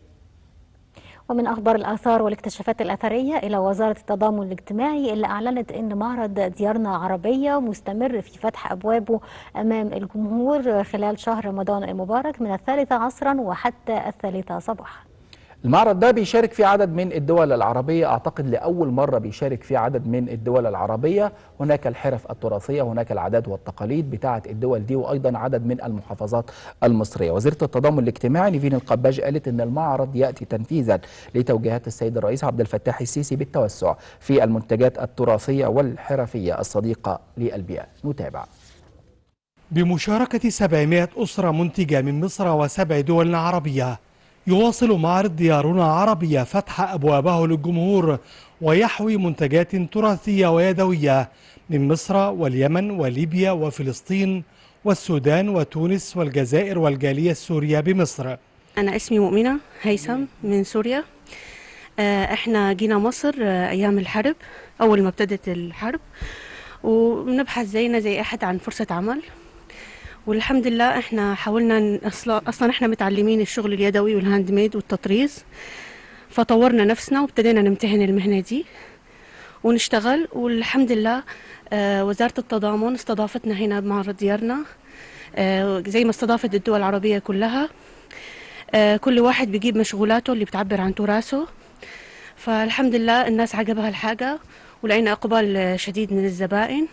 ومن أخبار الآثار والاكتشافات الأثرية إلى وزارة التضامن الاجتماعي اللي أعلنت أن معرض ديارنا عربية مستمر في فتح أبوابه أمام الجمهور خلال شهر رمضان المبارك من الثالثة عصرا وحتى الثالثة صباحا المعرض ده بيشارك فيه عدد من الدول العربية أعتقد لأول مرة بيشارك فيه عدد من الدول العربية هناك الحرف التراثية هناك العادات والتقاليد بتاعة الدول دي وأيضا عدد من المحافظات المصرية وزيرة التضامن الاجتماعي نيفين القباج قالت أن المعرض يأتي تنفيذا لتوجيهات السيد الرئيس عبد الفتاح السيسي بالتوسع في المنتجات التراثية والحرفية الصديقة للبيئة نتابع بمشاركة 700 أسرة منتجة من مصر وسبع دول عربية يواصل معرض ديارنا عربية فتح أبوابه للجمهور ويحوي منتجات تراثية ويدوية من مصر واليمن وليبيا وفلسطين والسودان وتونس والجزائر والجالية السورية بمصر أنا اسمي مؤمنة هيثم من سوريا آه، احنا جينا مصر آه، أيام الحرب أول ما ابتدت الحرب وبنبحث زينا زي أحد عن فرصة عمل والحمد لله احنا حاولنا ن- اصلا اصلا احنا متعلمين الشغل اليدوي والهاند ميد والتطريز فطورنا نفسنا وابتدينا نمتهن المهنة دي ونشتغل والحمد لله آه، وزارة التضامن استضافتنا هنا بمعرض ديارنا آه، زي ما استضافت الدول العربية كلها آه، كل واحد بيجيب مشغولاته اللي بتعبر عن تراثه فالحمد لله الناس عجبها الحاجة ولقينا إقبال آه، شديد من الزبائن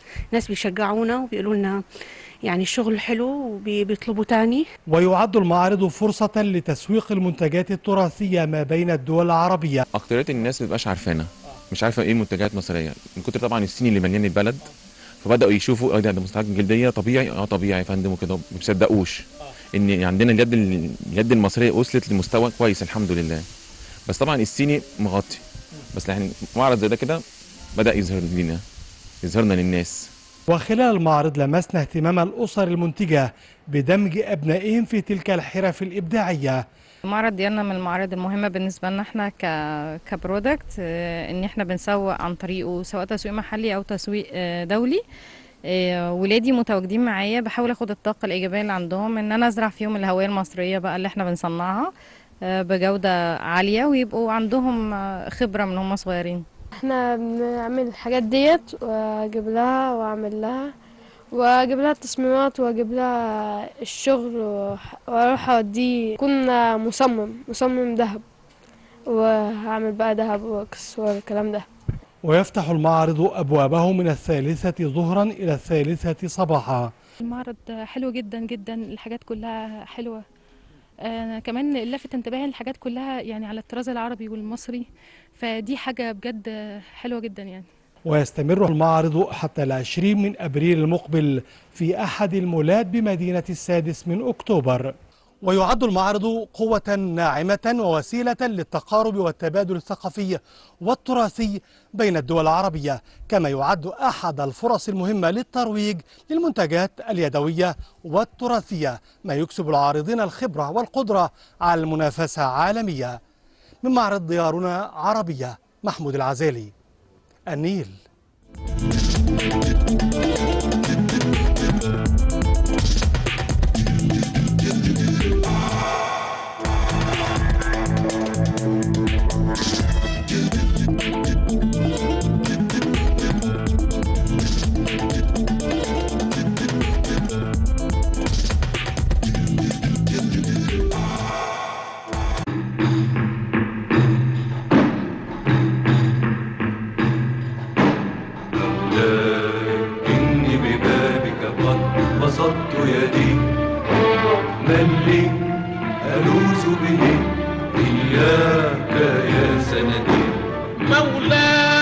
ناس بيشجعونا وبيقولوا لنا يعني الشغل حلو وبيطلبوا تاني ويعد المعرض فرصة لتسويق المنتجات التراثية ما بين الدول العربية اكتريه الناس ما بتبقاش عارفانا مش عارفه ايه منتجات مصريه من كتر طبعا الصيني اللي مليان البلد فبداوا يشوفوا اه ده ده مستعد جلديه طبيعي اه طبيعي يا فندم وكده ما بيصدقوش ان عندنا اليد ال- اليد المصريه وصلت لمستوى كويس الحمد لله بس طبعا الصيني مغطي بس يعني معرض زي ده كده بدا يظهر لنا يظهرنا للناس وخلال المعرض لمسنا اهتمام الأسر المنتجة بدمج أبنائهم في تلك الحرف الإبداعية المعرض ديالنا من المعارض المهمة بالنسبة لنا احنا ك كبرودكت اه، ان احنا بنسوق عن طريقه سواء تسويق محلي او تسويق اه، دولي اه، ولادي متواجدين معايا بحاول اخد الطاقة الإيجابية اللي عندهم ان انا ازرع فيهم الهوية المصرية بقى اللي احنا بنصنعها اه، بجودة عالية ويبقوا عندهم اه، خبرة من هم صغيرين احنا بنعمل الحاجات ديت واجيب لها واعمل لها واجيب لها التصميمات واجيب لها الشغل وح- واروح اوديه يكون مصمم مصمم ذهب وهعمل بقى ذهب واكسسوار الكلام ده ويفتح المعرض أبوابه من الثالثة ظهرا إلى الثالثة صباحا المعرض حلو جدا جدا الحاجات كلها حلوة آه كمان لفت انتباهي الحاجات كلها يعني على الطراز العربي والمصري فدي حاجة بجد حلوة جدا يعني ويستمر المعرض حتى العشرين من أبريل المقبل في أحد المولات بمدينة السادس من أكتوبر ويعد المعرض قوة ناعمة ووسيلة للتقارب والتبادل الثقافي والتراثي بين الدول العربية كما يعد أحد الفرص المهمة للترويج للمنتجات اليدوية والتراثية ما يكسب العارضين الخبرة والقدرة على المنافسة عالمية من معرض ديارنا عربية محمود العزالي النيل إني ببابك قد بسطت يدي من لي ألوذ به إياك يا سندي مولاي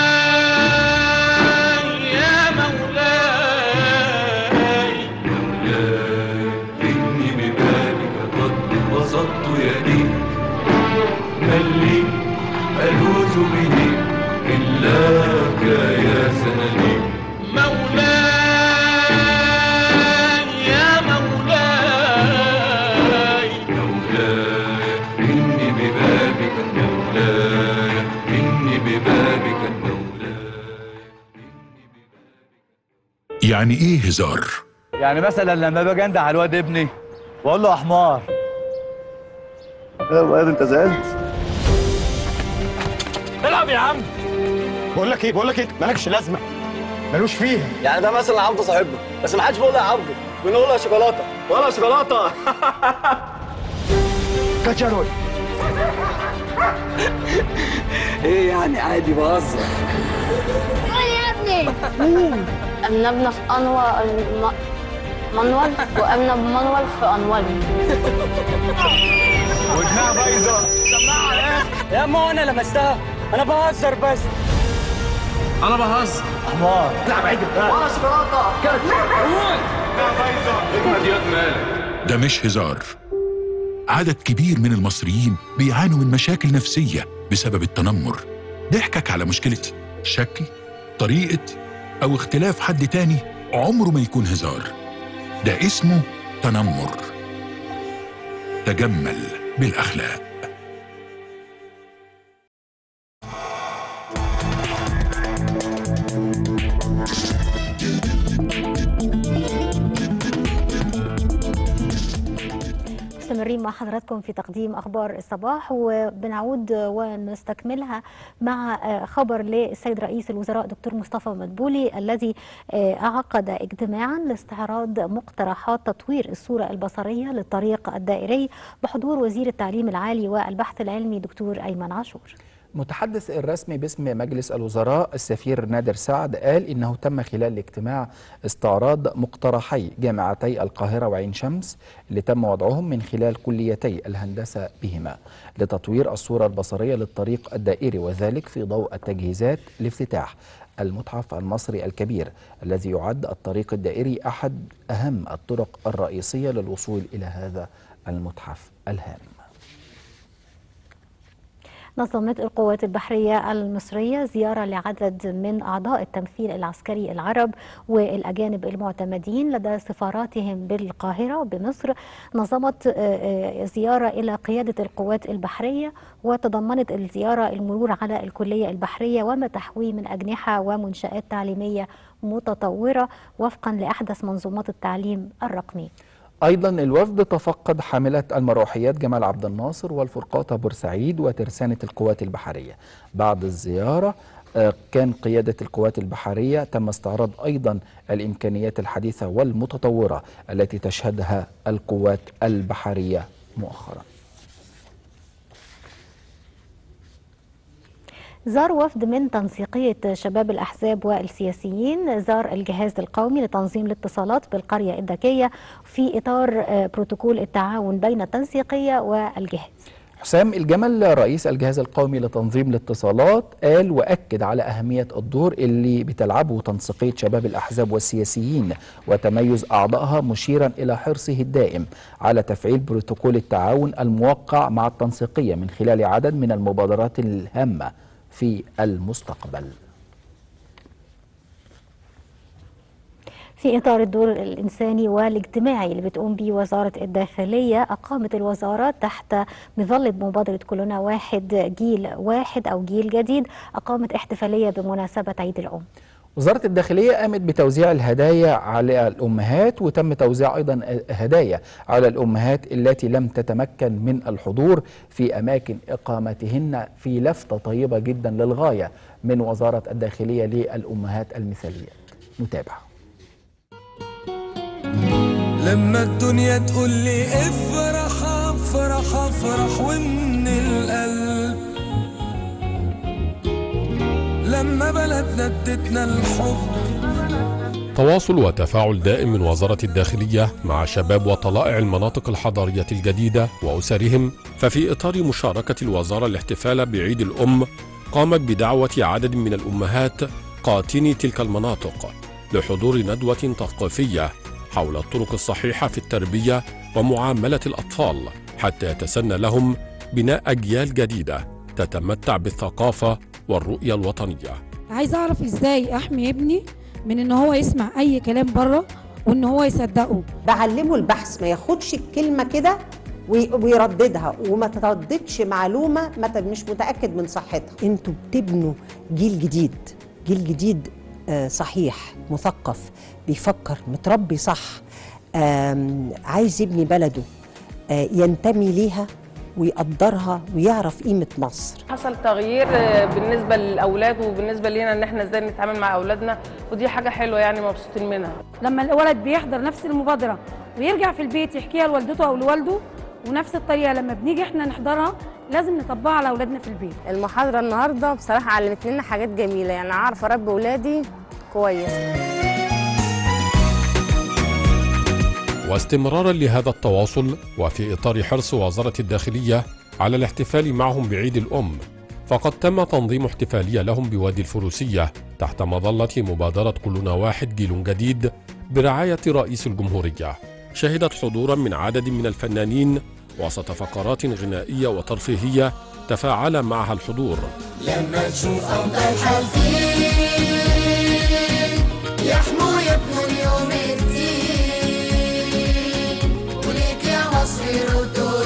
يا مولاي مولاي إني ببابك قد بسطت يدي من لي ألوذ به إلاك يا سندي مولاي يا مولاي مولاي إني ببابك مولاي إني ببابك يعني ايه هزار يعني مثلا لما باجي انده على الواد ابني واقول له يا حمار يا واد انت زعلت العب يا عم بقول لك ايه بقول لك ايه مالكش لازمه ملوش فيها يعني ده مثلا عبده صاحبنا بس ما حدش بيقول له يا عبده بنقول له يا شوكولاته ولا شوكولاته كاتشارول ايه يعني عادي بهزر قول يا ابني أمنبنا في أنور الم... منور وأمنا بمنور في أنور ودماغ بايظه سماعه على الاخر يا اما انا لمستها انا بهزر بس انا بهزر حمار العب عدل ولا شوكولاته كاتشارول اجمد ياض مالك ده مش هزار عدد كبير من المصريين بيعانوا من مشاكل نفسية بسبب التنمر ضحكك على مشكلة شكل طريقة أو اختلاف حد تاني عمره ما يكون هزار ده اسمه تنمر تجمل بالأخلاق مستمرين مع حضراتكم في تقديم اخبار الصباح وبنعود ونستكملها مع خبر للسيد رئيس الوزراء دكتور مصطفى مدبولي الذي عقد اجتماعا لاستعراض مقترحات تطوير الصوره البصريه للطريق الدائري بحضور وزير التعليم العالي والبحث العلمي دكتور ايمن عاشور. المتحدث الرسمي باسم مجلس الوزراء السفير نادر سعد قال إنه تم خلال الاجتماع استعراض مقترحي جامعتي القاهرة وعين شمس اللي تم وضعهم من خلال كليتي الهندسة بهما لتطوير الصورة البصرية للطريق الدائري وذلك في ضوء التجهيزات لافتتاح المتحف المصري الكبير الذي يعد الطريق الدائري أحد أهم الطرق الرئيسية للوصول إلى هذا المتحف الهام نظمت القوات البحرية المصرية زيارة لعدد من أعضاء التمثيل العسكري العرب والأجانب المعتمدين لدى سفاراتهم بالقاهرة بمصر نظمت زيارة إلى قيادة القوات البحرية وتضمنت الزيارة المرور على الكلية البحرية وما تحويه من أجنحة ومنشآت تعليمية متطورة وفقا لأحدث منظومات التعليم الرقمي أيضا الوفد تفقد حاملة المروحيات جمال عبد الناصر والفرقاطة بورسعيد وترسانة القوات البحرية بعد الزيارة كان قيادة القوات البحرية تم استعراض أيضا الإمكانيات الحديثة والمتطورة التي تشهدها القوات البحرية مؤخراً زار وفد من تنسيقية شباب الأحزاب والسياسيين زار الجهاز القومي لتنظيم الاتصالات بالقرية الذكية في إطار بروتوكول التعاون بين التنسيقية والجهاز حسام الجمل رئيس الجهاز القومي لتنظيم الاتصالات قال وأكد على أهمية الدور اللي بتلعبه تنسيقية شباب الأحزاب والسياسيين وتميز أعضائها مشيرا إلى حرصه الدائم على تفعيل بروتوكول التعاون الموقع مع التنسيقية من خلال عدد من المبادرات الهامة في المستقبل في إطار الدور الإنساني والاجتماعي اللي بتقوم به وزارة الداخلية أقامت الوزارة تحت مظلة مبادرة كلنا واحد جيل واحد أو جيل جديد أقامت احتفالية بمناسبة عيد الأم وزارة الداخلية قامت بتوزيع الهدايا على الأمهات وتم توزيع أيضا هدايا على الأمهات التي لم تتمكن من الحضور في أماكن إقامتهن في لفتة طيبة جدا للغاية من وزارة الداخلية للأمهات المثاليات نتابع لما الدنيا تقول لي افرح افرح افرح ومن القلب لما بلدنا ادتنا الحب تواصل وتفاعل دائم من وزارة الداخلية مع شباب وطلائع المناطق الحضرية الجديدة وأسرهم ففي إطار مشاركة الوزارة الاحتفال بعيد الأم قامت بدعوة عدد من الأمهات قاتني تلك المناطق لحضور ندوة تثقيفية حول الطرق الصحيحة في التربية ومعاملة الأطفال حتى يتسنى لهم بناء أجيال جديدة تتمتع بالثقافة والرؤية الوطنية عايز اعرف ازاي احمي ابني من ان هو يسمع اي كلام بره وان هو يصدقه بعلمه البحث ما ياخدش الكلمه كده وي- ويرددها وما ترددش معلومه ما ت- مش متاكد من صحتها انتوا بتبنوا جيل جديد جيل جديد آه، صحيح مثقف بيفكر متربي صح آم، عايز يبني بلده آه، ينتمي ليها ويقدرها ويعرف قيمه مصر حصل تغيير آه، بالنسبه للاولاد وبالنسبه لينا ان احنا ازاي نتعامل مع اولادنا ودي حاجه حلوه يعني مبسوطين منها لما الولد بيحضر نفس المبادره ويرجع في البيت يحكيها لوالدته او لوالده ونفس الطريقه لما بنيجي احنا نحضرها لازم نطبقها على اولادنا في البيت المحاضرة النهاردة بصراحة علمت لنا حاجات جميلة يعني أعرف أربي ولادي كويس واستمرارا لهذا التواصل وفي إطار حرص وزارة الداخلية على الاحتفال معهم بعيد الأم فقد تم تنظيم احتفالية لهم بوادي الفروسية تحت مظلة مبادرة كلنا واحد جيل جديد برعاية رئيس الجمهورية شهدت حضورا من عدد من الفنانين وسط فقرات غنائية وترفيهية تفاعل معها الحضور لما تشوف افضل حفيد يحمو يبنوا اليوم الدين وليك يا مصر ردوا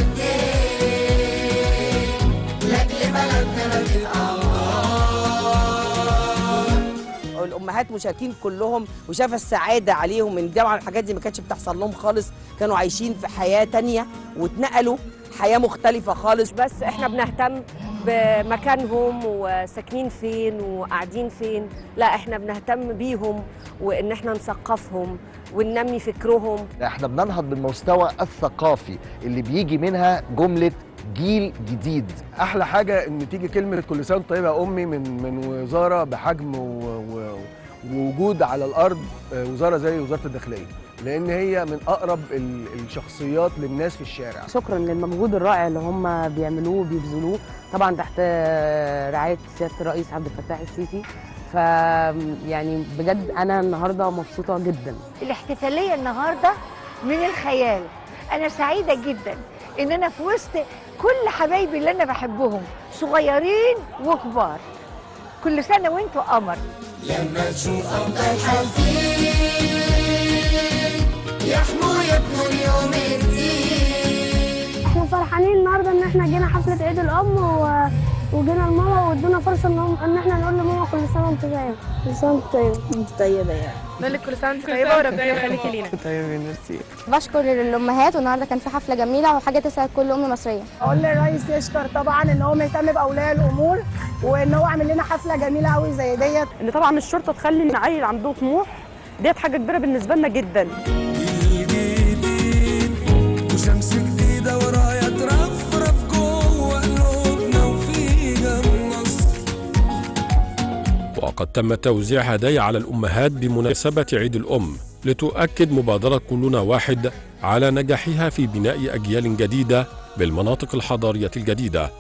الدين لاجل بلدنا ما تتقهر الامهات مشاركين كلهم وشاف السعاده عليهم ان طبعا الحاجات دي ما كانتش بتحصل لهم خالص كانوا عايشين في حياه تانية واتنقلوا حياه مختلفه خالص بس احنا بنهتم بمكانهم وساكنين فين وقاعدين فين لا احنا بنهتم بيهم وان احنا نثقفهم وننمي فكرهم احنا بننهض بالمستوى الثقافي اللي بيجي منها جملة جيل جديد احلى حاجه ان تيجي كلمه كل سنه وأنت طيبه يا امي من من وزاره بحجم و... و... ووجود على الارض آه، وزاره زي وزاره الداخليه لان هي من اقرب ال- الشخصيات للناس في الشارع شكرا للمجهود الرائع اللي هم بيعملوه وبيبذلوه طبعا تحت آه، رعايه سياده الرئيس عبد الفتاح السيسي ف يعني بجد انا النهارده مبسوطه جدا الاحتفالية النهاردة من الخيال أنا سعيدة جدا إن أنا في وسط كل حبايبي اللي أنا بحبهم صغيرين وكبار كل سنة وانتوا قمر لما تشوف أفضل حال فيك يحمو يبنوا اليوم الدين احنا فرحانين النهارده ان احنا جينا حفله عيد الام و... وجينا لماما وادونا فرصه ان, هم... ان احنا نقول لماما كل سنه وانت طيبه كل سنه وانت طيبه انت طيبه يعني نقول لك كل سنه وانت طيبه وربنا يخليكي لينا طيب ميرسي بشكر الامهات والنهارده كان في حفله جميله وحاجه تسعد كل ام مصريه اقول للرئيس يشكر طبعا ان هو مهتم باولياء الامور وان هو عامل لنا حفله جميله قوي زي ديت ان طبعا الشرطه تخلي ان عيل عنده طموح ديت حاجه كبيره بالنسبه لنا جدا وشمس جديدة ورايا ترفرف جوه قلوبنا وفيها النصر وقد تم توزيع هدايا على الأمهات بمناسبة عيد الأم لتؤكد مبادرة كلنا واحد على نجاحها في بناء أجيال جديدة بالمناطق الحضارية الجديدة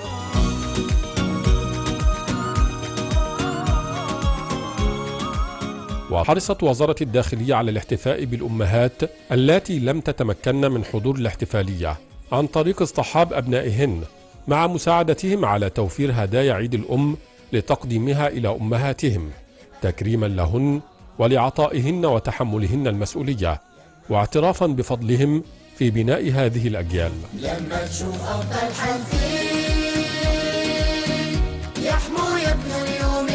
وحرصت وزارة الداخلية على الاحتفاء بالأمهات اللاتي لم تتمكن من حضور الاحتفالية عن طريق اصطحاب أبنائهن مع مساعدتهم على توفير هدايا عيد الأم لتقديمها إلى أمهاتهم تكريما لهن ولعطائهن وتحملهن المسؤولية واعترافا بفضلهم في بناء هذه الأجيال لما تشوف أفضل حال فيك يحمو يبنوا اليوم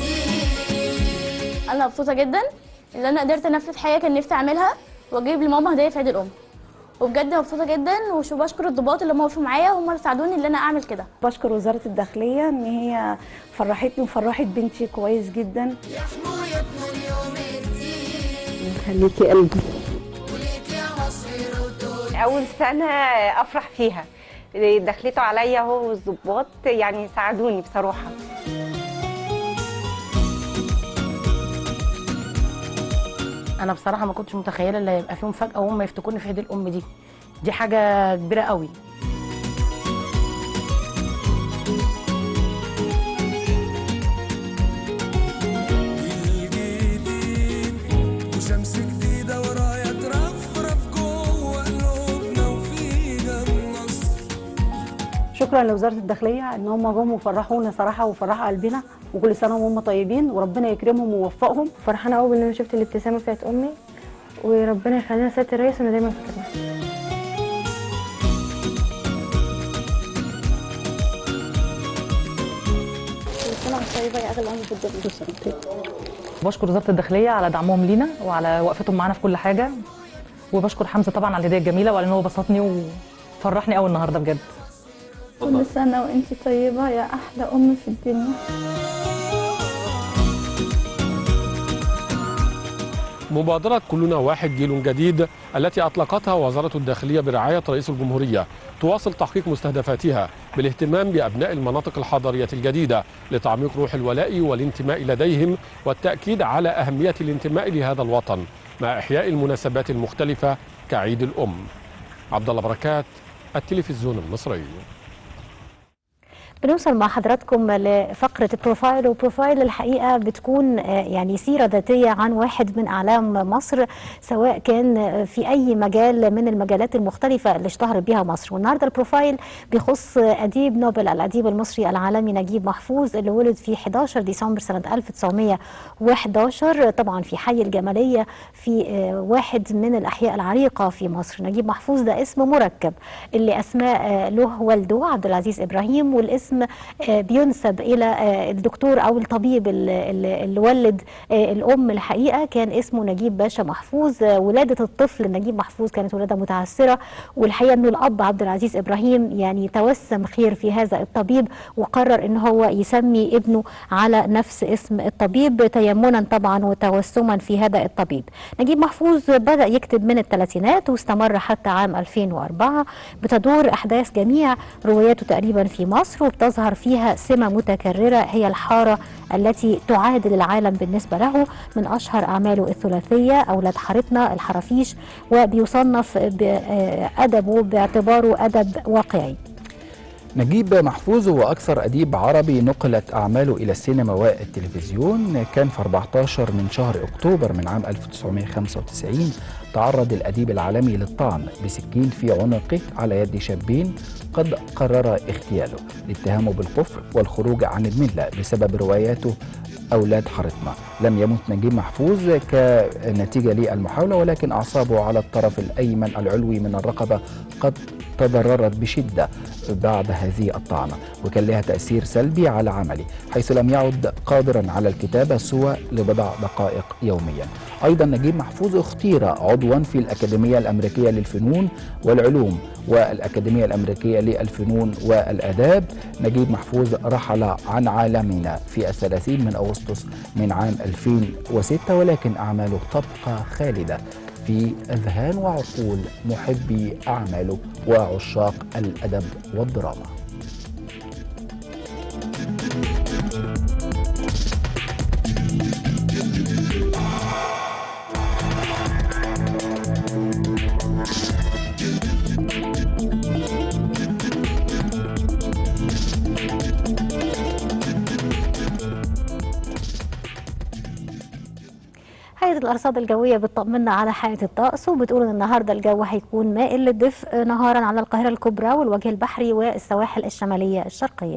الدين انا مبسوطه جدا ان انا قدرت انفذ حاجه كان نفسي اعملها واجيب لماما هديه في عيد الام وبجد مبسوطه جدا وشو بشكر الضباط اللي هم وقفوا معايا وهم اللي ساعدوني ان انا اعمل كده بشكر وزاره الداخليه ان هي فرحتني وفرحت بنتي كويس جدا يحمو يبنوا اليوم الدين خليكي قلبي وليك يا مصر ردود اول سنه افرح فيها دخلته عليا هو والظباط يعني ساعدوني بصراحه انا بصراحه ما كنتش متخيله ان يبقى فيهم فجاه وهم يفتكروني في عيد الام دي دي حاجه كبيره قوي وشمس جديدة ورايا ترفرف جوه قلوبنا وفيها النصر شكرا لوزاره الداخليه ان هم جم وفرحونا صراحه وفرحوا قلبنا وكل سنه وهم طيبين وربنا يكرمهم ويوفقهم فرحانه قوي ان انا شفت الابتسامه بتاعت امي وربنا يخلينا سياده الرئيس انا دايما فاكرها كل سنه وانت طيبه يا اغلى ام في الدنيا بشكر وزاره الداخليه على دعمهم لينا وعلى وقفتهم معانا في كل حاجه وبشكر حمزه طبعا على الهديه الجميله وعلى ان هو بسطني وفرحني قوي النهارده بجد كل سنه وانت طيبه يا احلى ام في الدنيا مبادرة كلنا واحد جيل جديد التي أطلقتها وزارة الداخلية برعاية رئيس الجمهورية تواصل تحقيق مستهدفاتها بالاهتمام بأبناء المناطق الحضرية الجديدة لتعميق روح الولاء والانتماء لديهم والتأكيد على أهمية الانتماء لهذا الوطن مع إحياء المناسبات المختلفة كعيد الأم عبد الله بركات التلفزيون المصري بنوصل مع حضراتكم لفقرة بروفايل وبروفايل الحقيقة بتكون آه، يعني سيرة ذاتية عن واحد من أعلام مصر سواء كان آه، في أي مجال من المجالات المختلفة اللي اشتهرت بها مصر والنهاردة البروفايل بيخص آه، أديب نوبل الأديب المصري العالمي نجيب محفوظ اللي ولد في 11 ديسمبر سنة 1911 طبعا في حي الجمالية في آه، واحد من الأحياء العريقة في مصر نجيب محفوظ ده اسم مركب اللي أسماء آه، له والده عبد العزيز إبراهيم والاسم اسم آه، بينسب الى آه، الدكتور او الطبيب اللي- اللي اللي ولد آه، الام الحقيقه كان اسمه نجيب باشا محفوظ آه، ولاده الطفل نجيب محفوظ كانت ولاده متعثره والحقيقه انه الاب عبد العزيز ابراهيم يعني توسم خير في هذا الطبيب وقرر ان هو يسمي ابنه على نفس اسم الطبيب تيمنا طبعا وتوسما في هذا الطبيب نجيب محفوظ بدا يكتب من الثلاثينات واستمر حتى عام 2004 بتدور احداث جميع رواياته تقريبا في مصر وبتظهر فيها سمه متكرره هي الحاره التي تعادل العالم بالنسبه له من اشهر اعماله الثلاثيه اولاد حارتنا الحرافيش وبيصنف بادبه باعتباره ادب واقعي نجيب محفوظ هو أكثر أديب عربي نقلت أعماله إلى السينما والتلفزيون كان في 14 من شهر أكتوبر من عام 1995 تعرض الأديب العالمي للطعن بسكين في عنقه على يد شابين قد قرر اغتياله لاتهامه بالكفر والخروج عن الملة بسبب رواياته أولاد حارتنا لم يمت نجيب محفوظ كنتيجة للمحاولة ولكن أعصابه على الطرف الأيمن العلوي من الرقبة قد تضررت بشدة بعد هذه الطعنة وكان لها تأثير سلبي على عملي حيث لم يعد قادرا على الكتابة سوى لبضع دقائق يوميا أيضا نجيب محفوظ اختير عضوا في الأكاديمية الأمريكية للفنون والعلوم والأكاديمية الأمريكية للفنون والآداب نجيب محفوظ رحل عن عالمنا في الثلاثين من أغسطس من عام 2006 ولكن أعماله تبقى خالدة في أذهان وعقول محبي أعماله وعشاق الأدب والدراما هيئة الأرصاد الجوية بتطمنا على حالة الطقس وبتقول إن النهاردة الجو هيكون مائل للدفء نهارا على القاهرة الكبرى والوجه البحري والسواحل الشمالية الشرقية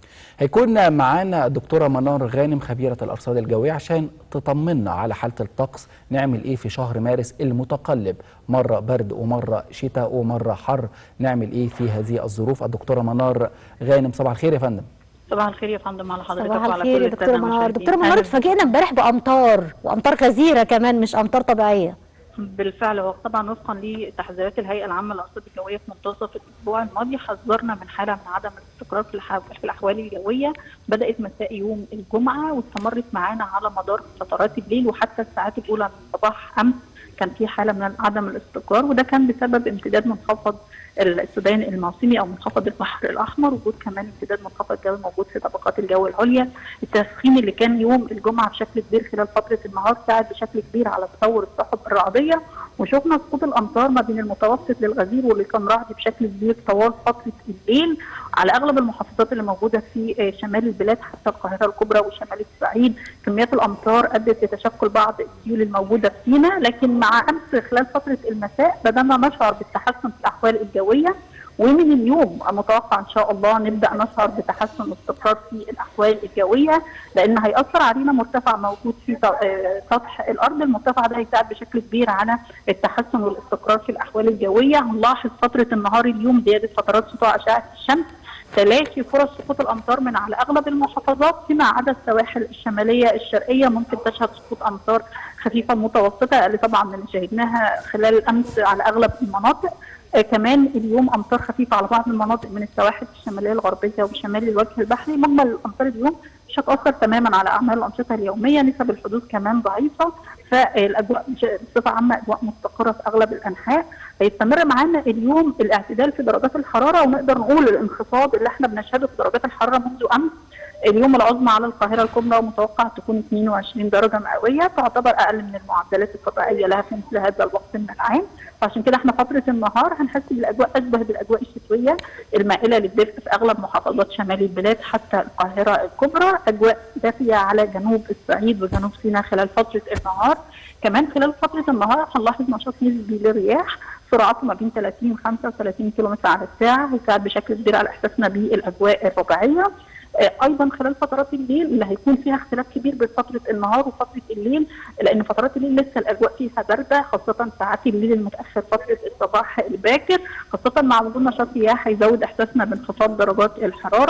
هيكون معانا الدكتورة منار غانم خبيرة الأرصاد الجوية عشان تطمنا على حالة الطقس نعمل إيه في شهر مارس المتقلب مرة برد ومرة شتاء ومرة حر نعمل إيه في هذه الظروف الدكتورة منار غانم صباح الخير يا فندم صباح الخير يا فندم على حضرتك صباح وعلى الخير كل يا دكتورة السادة منار المشاهدين. دكتورة منار أهلاً اتفاجئنا امبارح بأمطار وأمطار غزيرة كمان مش أمطار طبيعية بالفعل هو طبعا وفقا لتحذيرات الهيئه العامه للارصاد الجويه في منتصف الاسبوع الماضي حذرنا من حاله من عدم الاستقرار في, الح... في الاحوال الجويه بدات مساء يوم الجمعه واستمرت معانا على مدار فترات الليل وحتى الساعات الاولى من صباح امس كان في حاله من عدم الاستقرار وده كان بسبب امتداد منخفض السودان الموسمي او منخفض البحر الاحمر وجود كمان امتداد منخفض جوي موجود في طبقات الجو العليا التسخين اللي كان يوم الجمعه بشكل كبير خلال فتره النهار ساعد بشكل كبير على تطور السحب الرعديه وشفنا سقوط الامطار ما بين المتوسط للغزير واللي كان رعد بشكل كبير طوال فتره الليل على اغلب المحافظات اللي موجوده في شمال البلاد حتى القاهره الكبرى وشمال الصعيد كميات الامطار ادت لتشكل بعض السيول الموجوده في سيناء لكن مع امس خلال فتره المساء بدانا نشعر بالتحسن في الاحوال الجويه ومن اليوم المتوقع ان شاء الله نبدا نشعر بتحسن واستقرار في الاحوال الجويه لان هياثر علينا مرتفع موجود في سطح الارض المرتفع ده هيساعد بشكل كبير على التحسن والاستقرار في الاحوال الجويه هنلاحظ فتره النهار اليوم زياده فترات سطوع اشعه الشمس تلاشي فرص سقوط الامطار من على اغلب المحافظات فيما عدا السواحل الشماليه الشرقيه ممكن تشهد سقوط امطار خفيفه متوسطه اللي طبعا من شاهدناها خلال الامس على اغلب المناطق آه كمان اليوم امطار خفيفه على بعض المناطق من السواحل الشماليه الغربيه وشمال الوجه البحري مجمل الامطار اليوم مش هتاثر تماما على اعمال الانشطه اليوميه نسب الحدوث كمان ضعيفه فالاجواء بصفه عامه اجواء مستقره في اغلب الانحاء هيستمر معانا اليوم الاعتدال في درجات الحراره ونقدر نقول الانخفاض اللي احنا بنشهده في درجات الحراره منذ امس اليوم العظمى على القاهره الكبرى متوقع تكون 22 درجه مئويه تعتبر اقل من المعدلات الطبيعيه لها في مثل هذا الوقت من العام فعشان كده احنا فتره النهار هنحس بالاجواء اشبه بالاجواء الشتويه المائله للدفء في اغلب محافظات شمال البلاد حتى القاهره الكبرى اجواء دافيه على جنوب الصعيد وجنوب سيناء خلال فتره النهار كمان خلال فتره النهار هنلاحظ نشاط نسبي للرياح سرعته ما بين 30 و 35 كم على الساعه هيساعد بشكل كبير على احساسنا بالاجواء الربيعيه ايضا خلال فترات الليل اللي هيكون فيها اختلاف كبير بين فتره النهار وفتره الليل لان فترات الليل لسه الاجواء فيها بارده خاصه ساعات الليل المتاخر فتره الصباح الباكر خاصه مع وجود نشاط رياح هيزود احساسنا بانخفاض درجات الحراره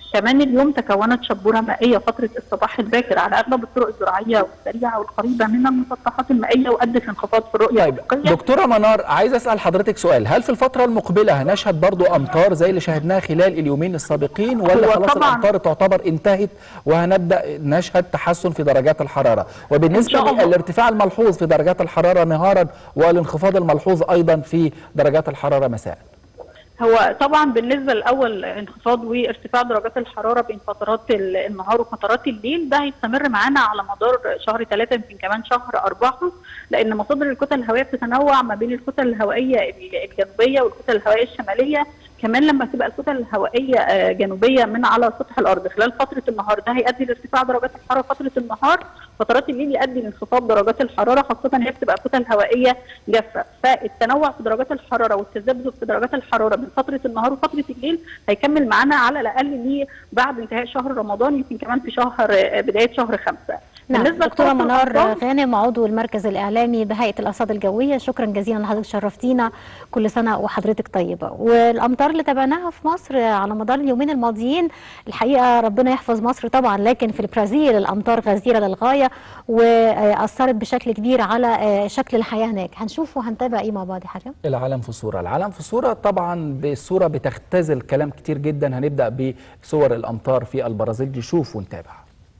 كمان اليوم تكونت شبوره مائيه فتره الصباح الباكر على اغلب الطرق الزراعيه والسريعه والقريبه من المسطحات المائيه وادت لانخفاض في الرؤيه طيب دكتوره منار عايز اسال حضرتك سؤال هل في الفتره المقبله هنشهد برضو امطار زي اللي شاهدناها خلال اليومين السابقين ولا هو خلاص طبعاً- الامطار تعتبر انتهت وهنبدا نشهد تحسن في درجات الحراره وبالنسبه إن شاء الله. للارتفاع الملحوظ في درجات الحراره نهارا والانخفاض الملحوظ ايضا في درجات الحراره مساء هو طبعا بالنسبه لاول انخفاض وارتفاع درجات الحراره بين فترات ال- النهار وفترات الليل ده هيستمر معانا على مدار شهر ثلاثه يمكن كمان شهر اربعه لان مصادر الكتل الهوائيه بتتنوع ما بين الكتل الهوائيه ال- الجنوبيه والكتل الهوائيه الشماليه كمان لما تبقى الكتل الهوائيه آه، جنوبيه من على سطح الارض خلال فتره النهار ده هيؤدي لارتفاع درجات الحراره فتره النهار فترات الليل يؤدي لانخفاض درجات الحراره خاصه ان هي بتبقى كتل هوائيه جافه فالتنوع في درجات الحراره والتذبذب في درجات الحراره بين فتره النهار وفتره الليل هيكمل معانا على الاقل ليه بعد انتهاء شهر رمضان يمكن كمان في شهر آه، بدايه شهر خمسه نعم بالنسبة دكتورة لخط منار الأرصاد، غانم عضو المركز الإعلامي بهيئة الأرصاد الجوية شكرا جزيلا لحضرتك شرفتينا كل سنة وحضرتك طيبة والأمطار اللي تابعناها في مصر على مدار اليومين الماضيين الحقيقة ربنا يحفظ مصر طبعا لكن في البرازيل الأمطار غزيرة للغاية وأثرت بشكل كبير على شكل الحياة هناك هنشوف وهنتابع إيه مع بعض يا حاجة العالم في صورة العالم في صورة طبعا بالصورة بتختزل كلام كتير جدا هنبدأ بصور الأمطار في البرازيل نشوف ونتابع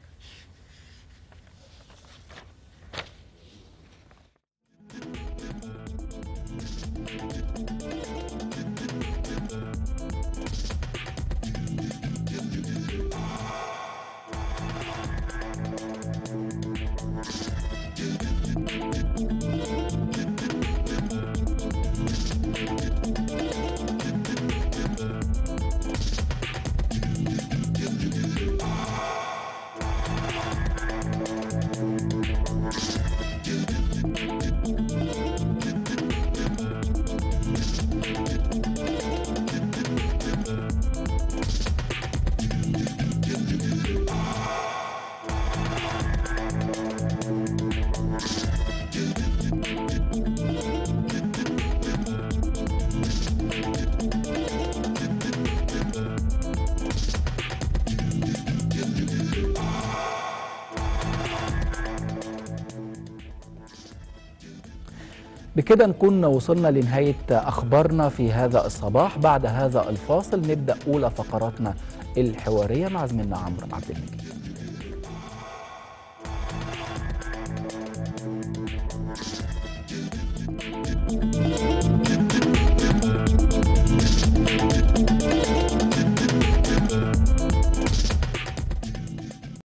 بكده نكون وصلنا لنهاية أخبارنا في هذا الصباح بعد هذا الفاصل نبدأ أولى فقراتنا الحوارية مع زميلنا عمرو عبد المجيد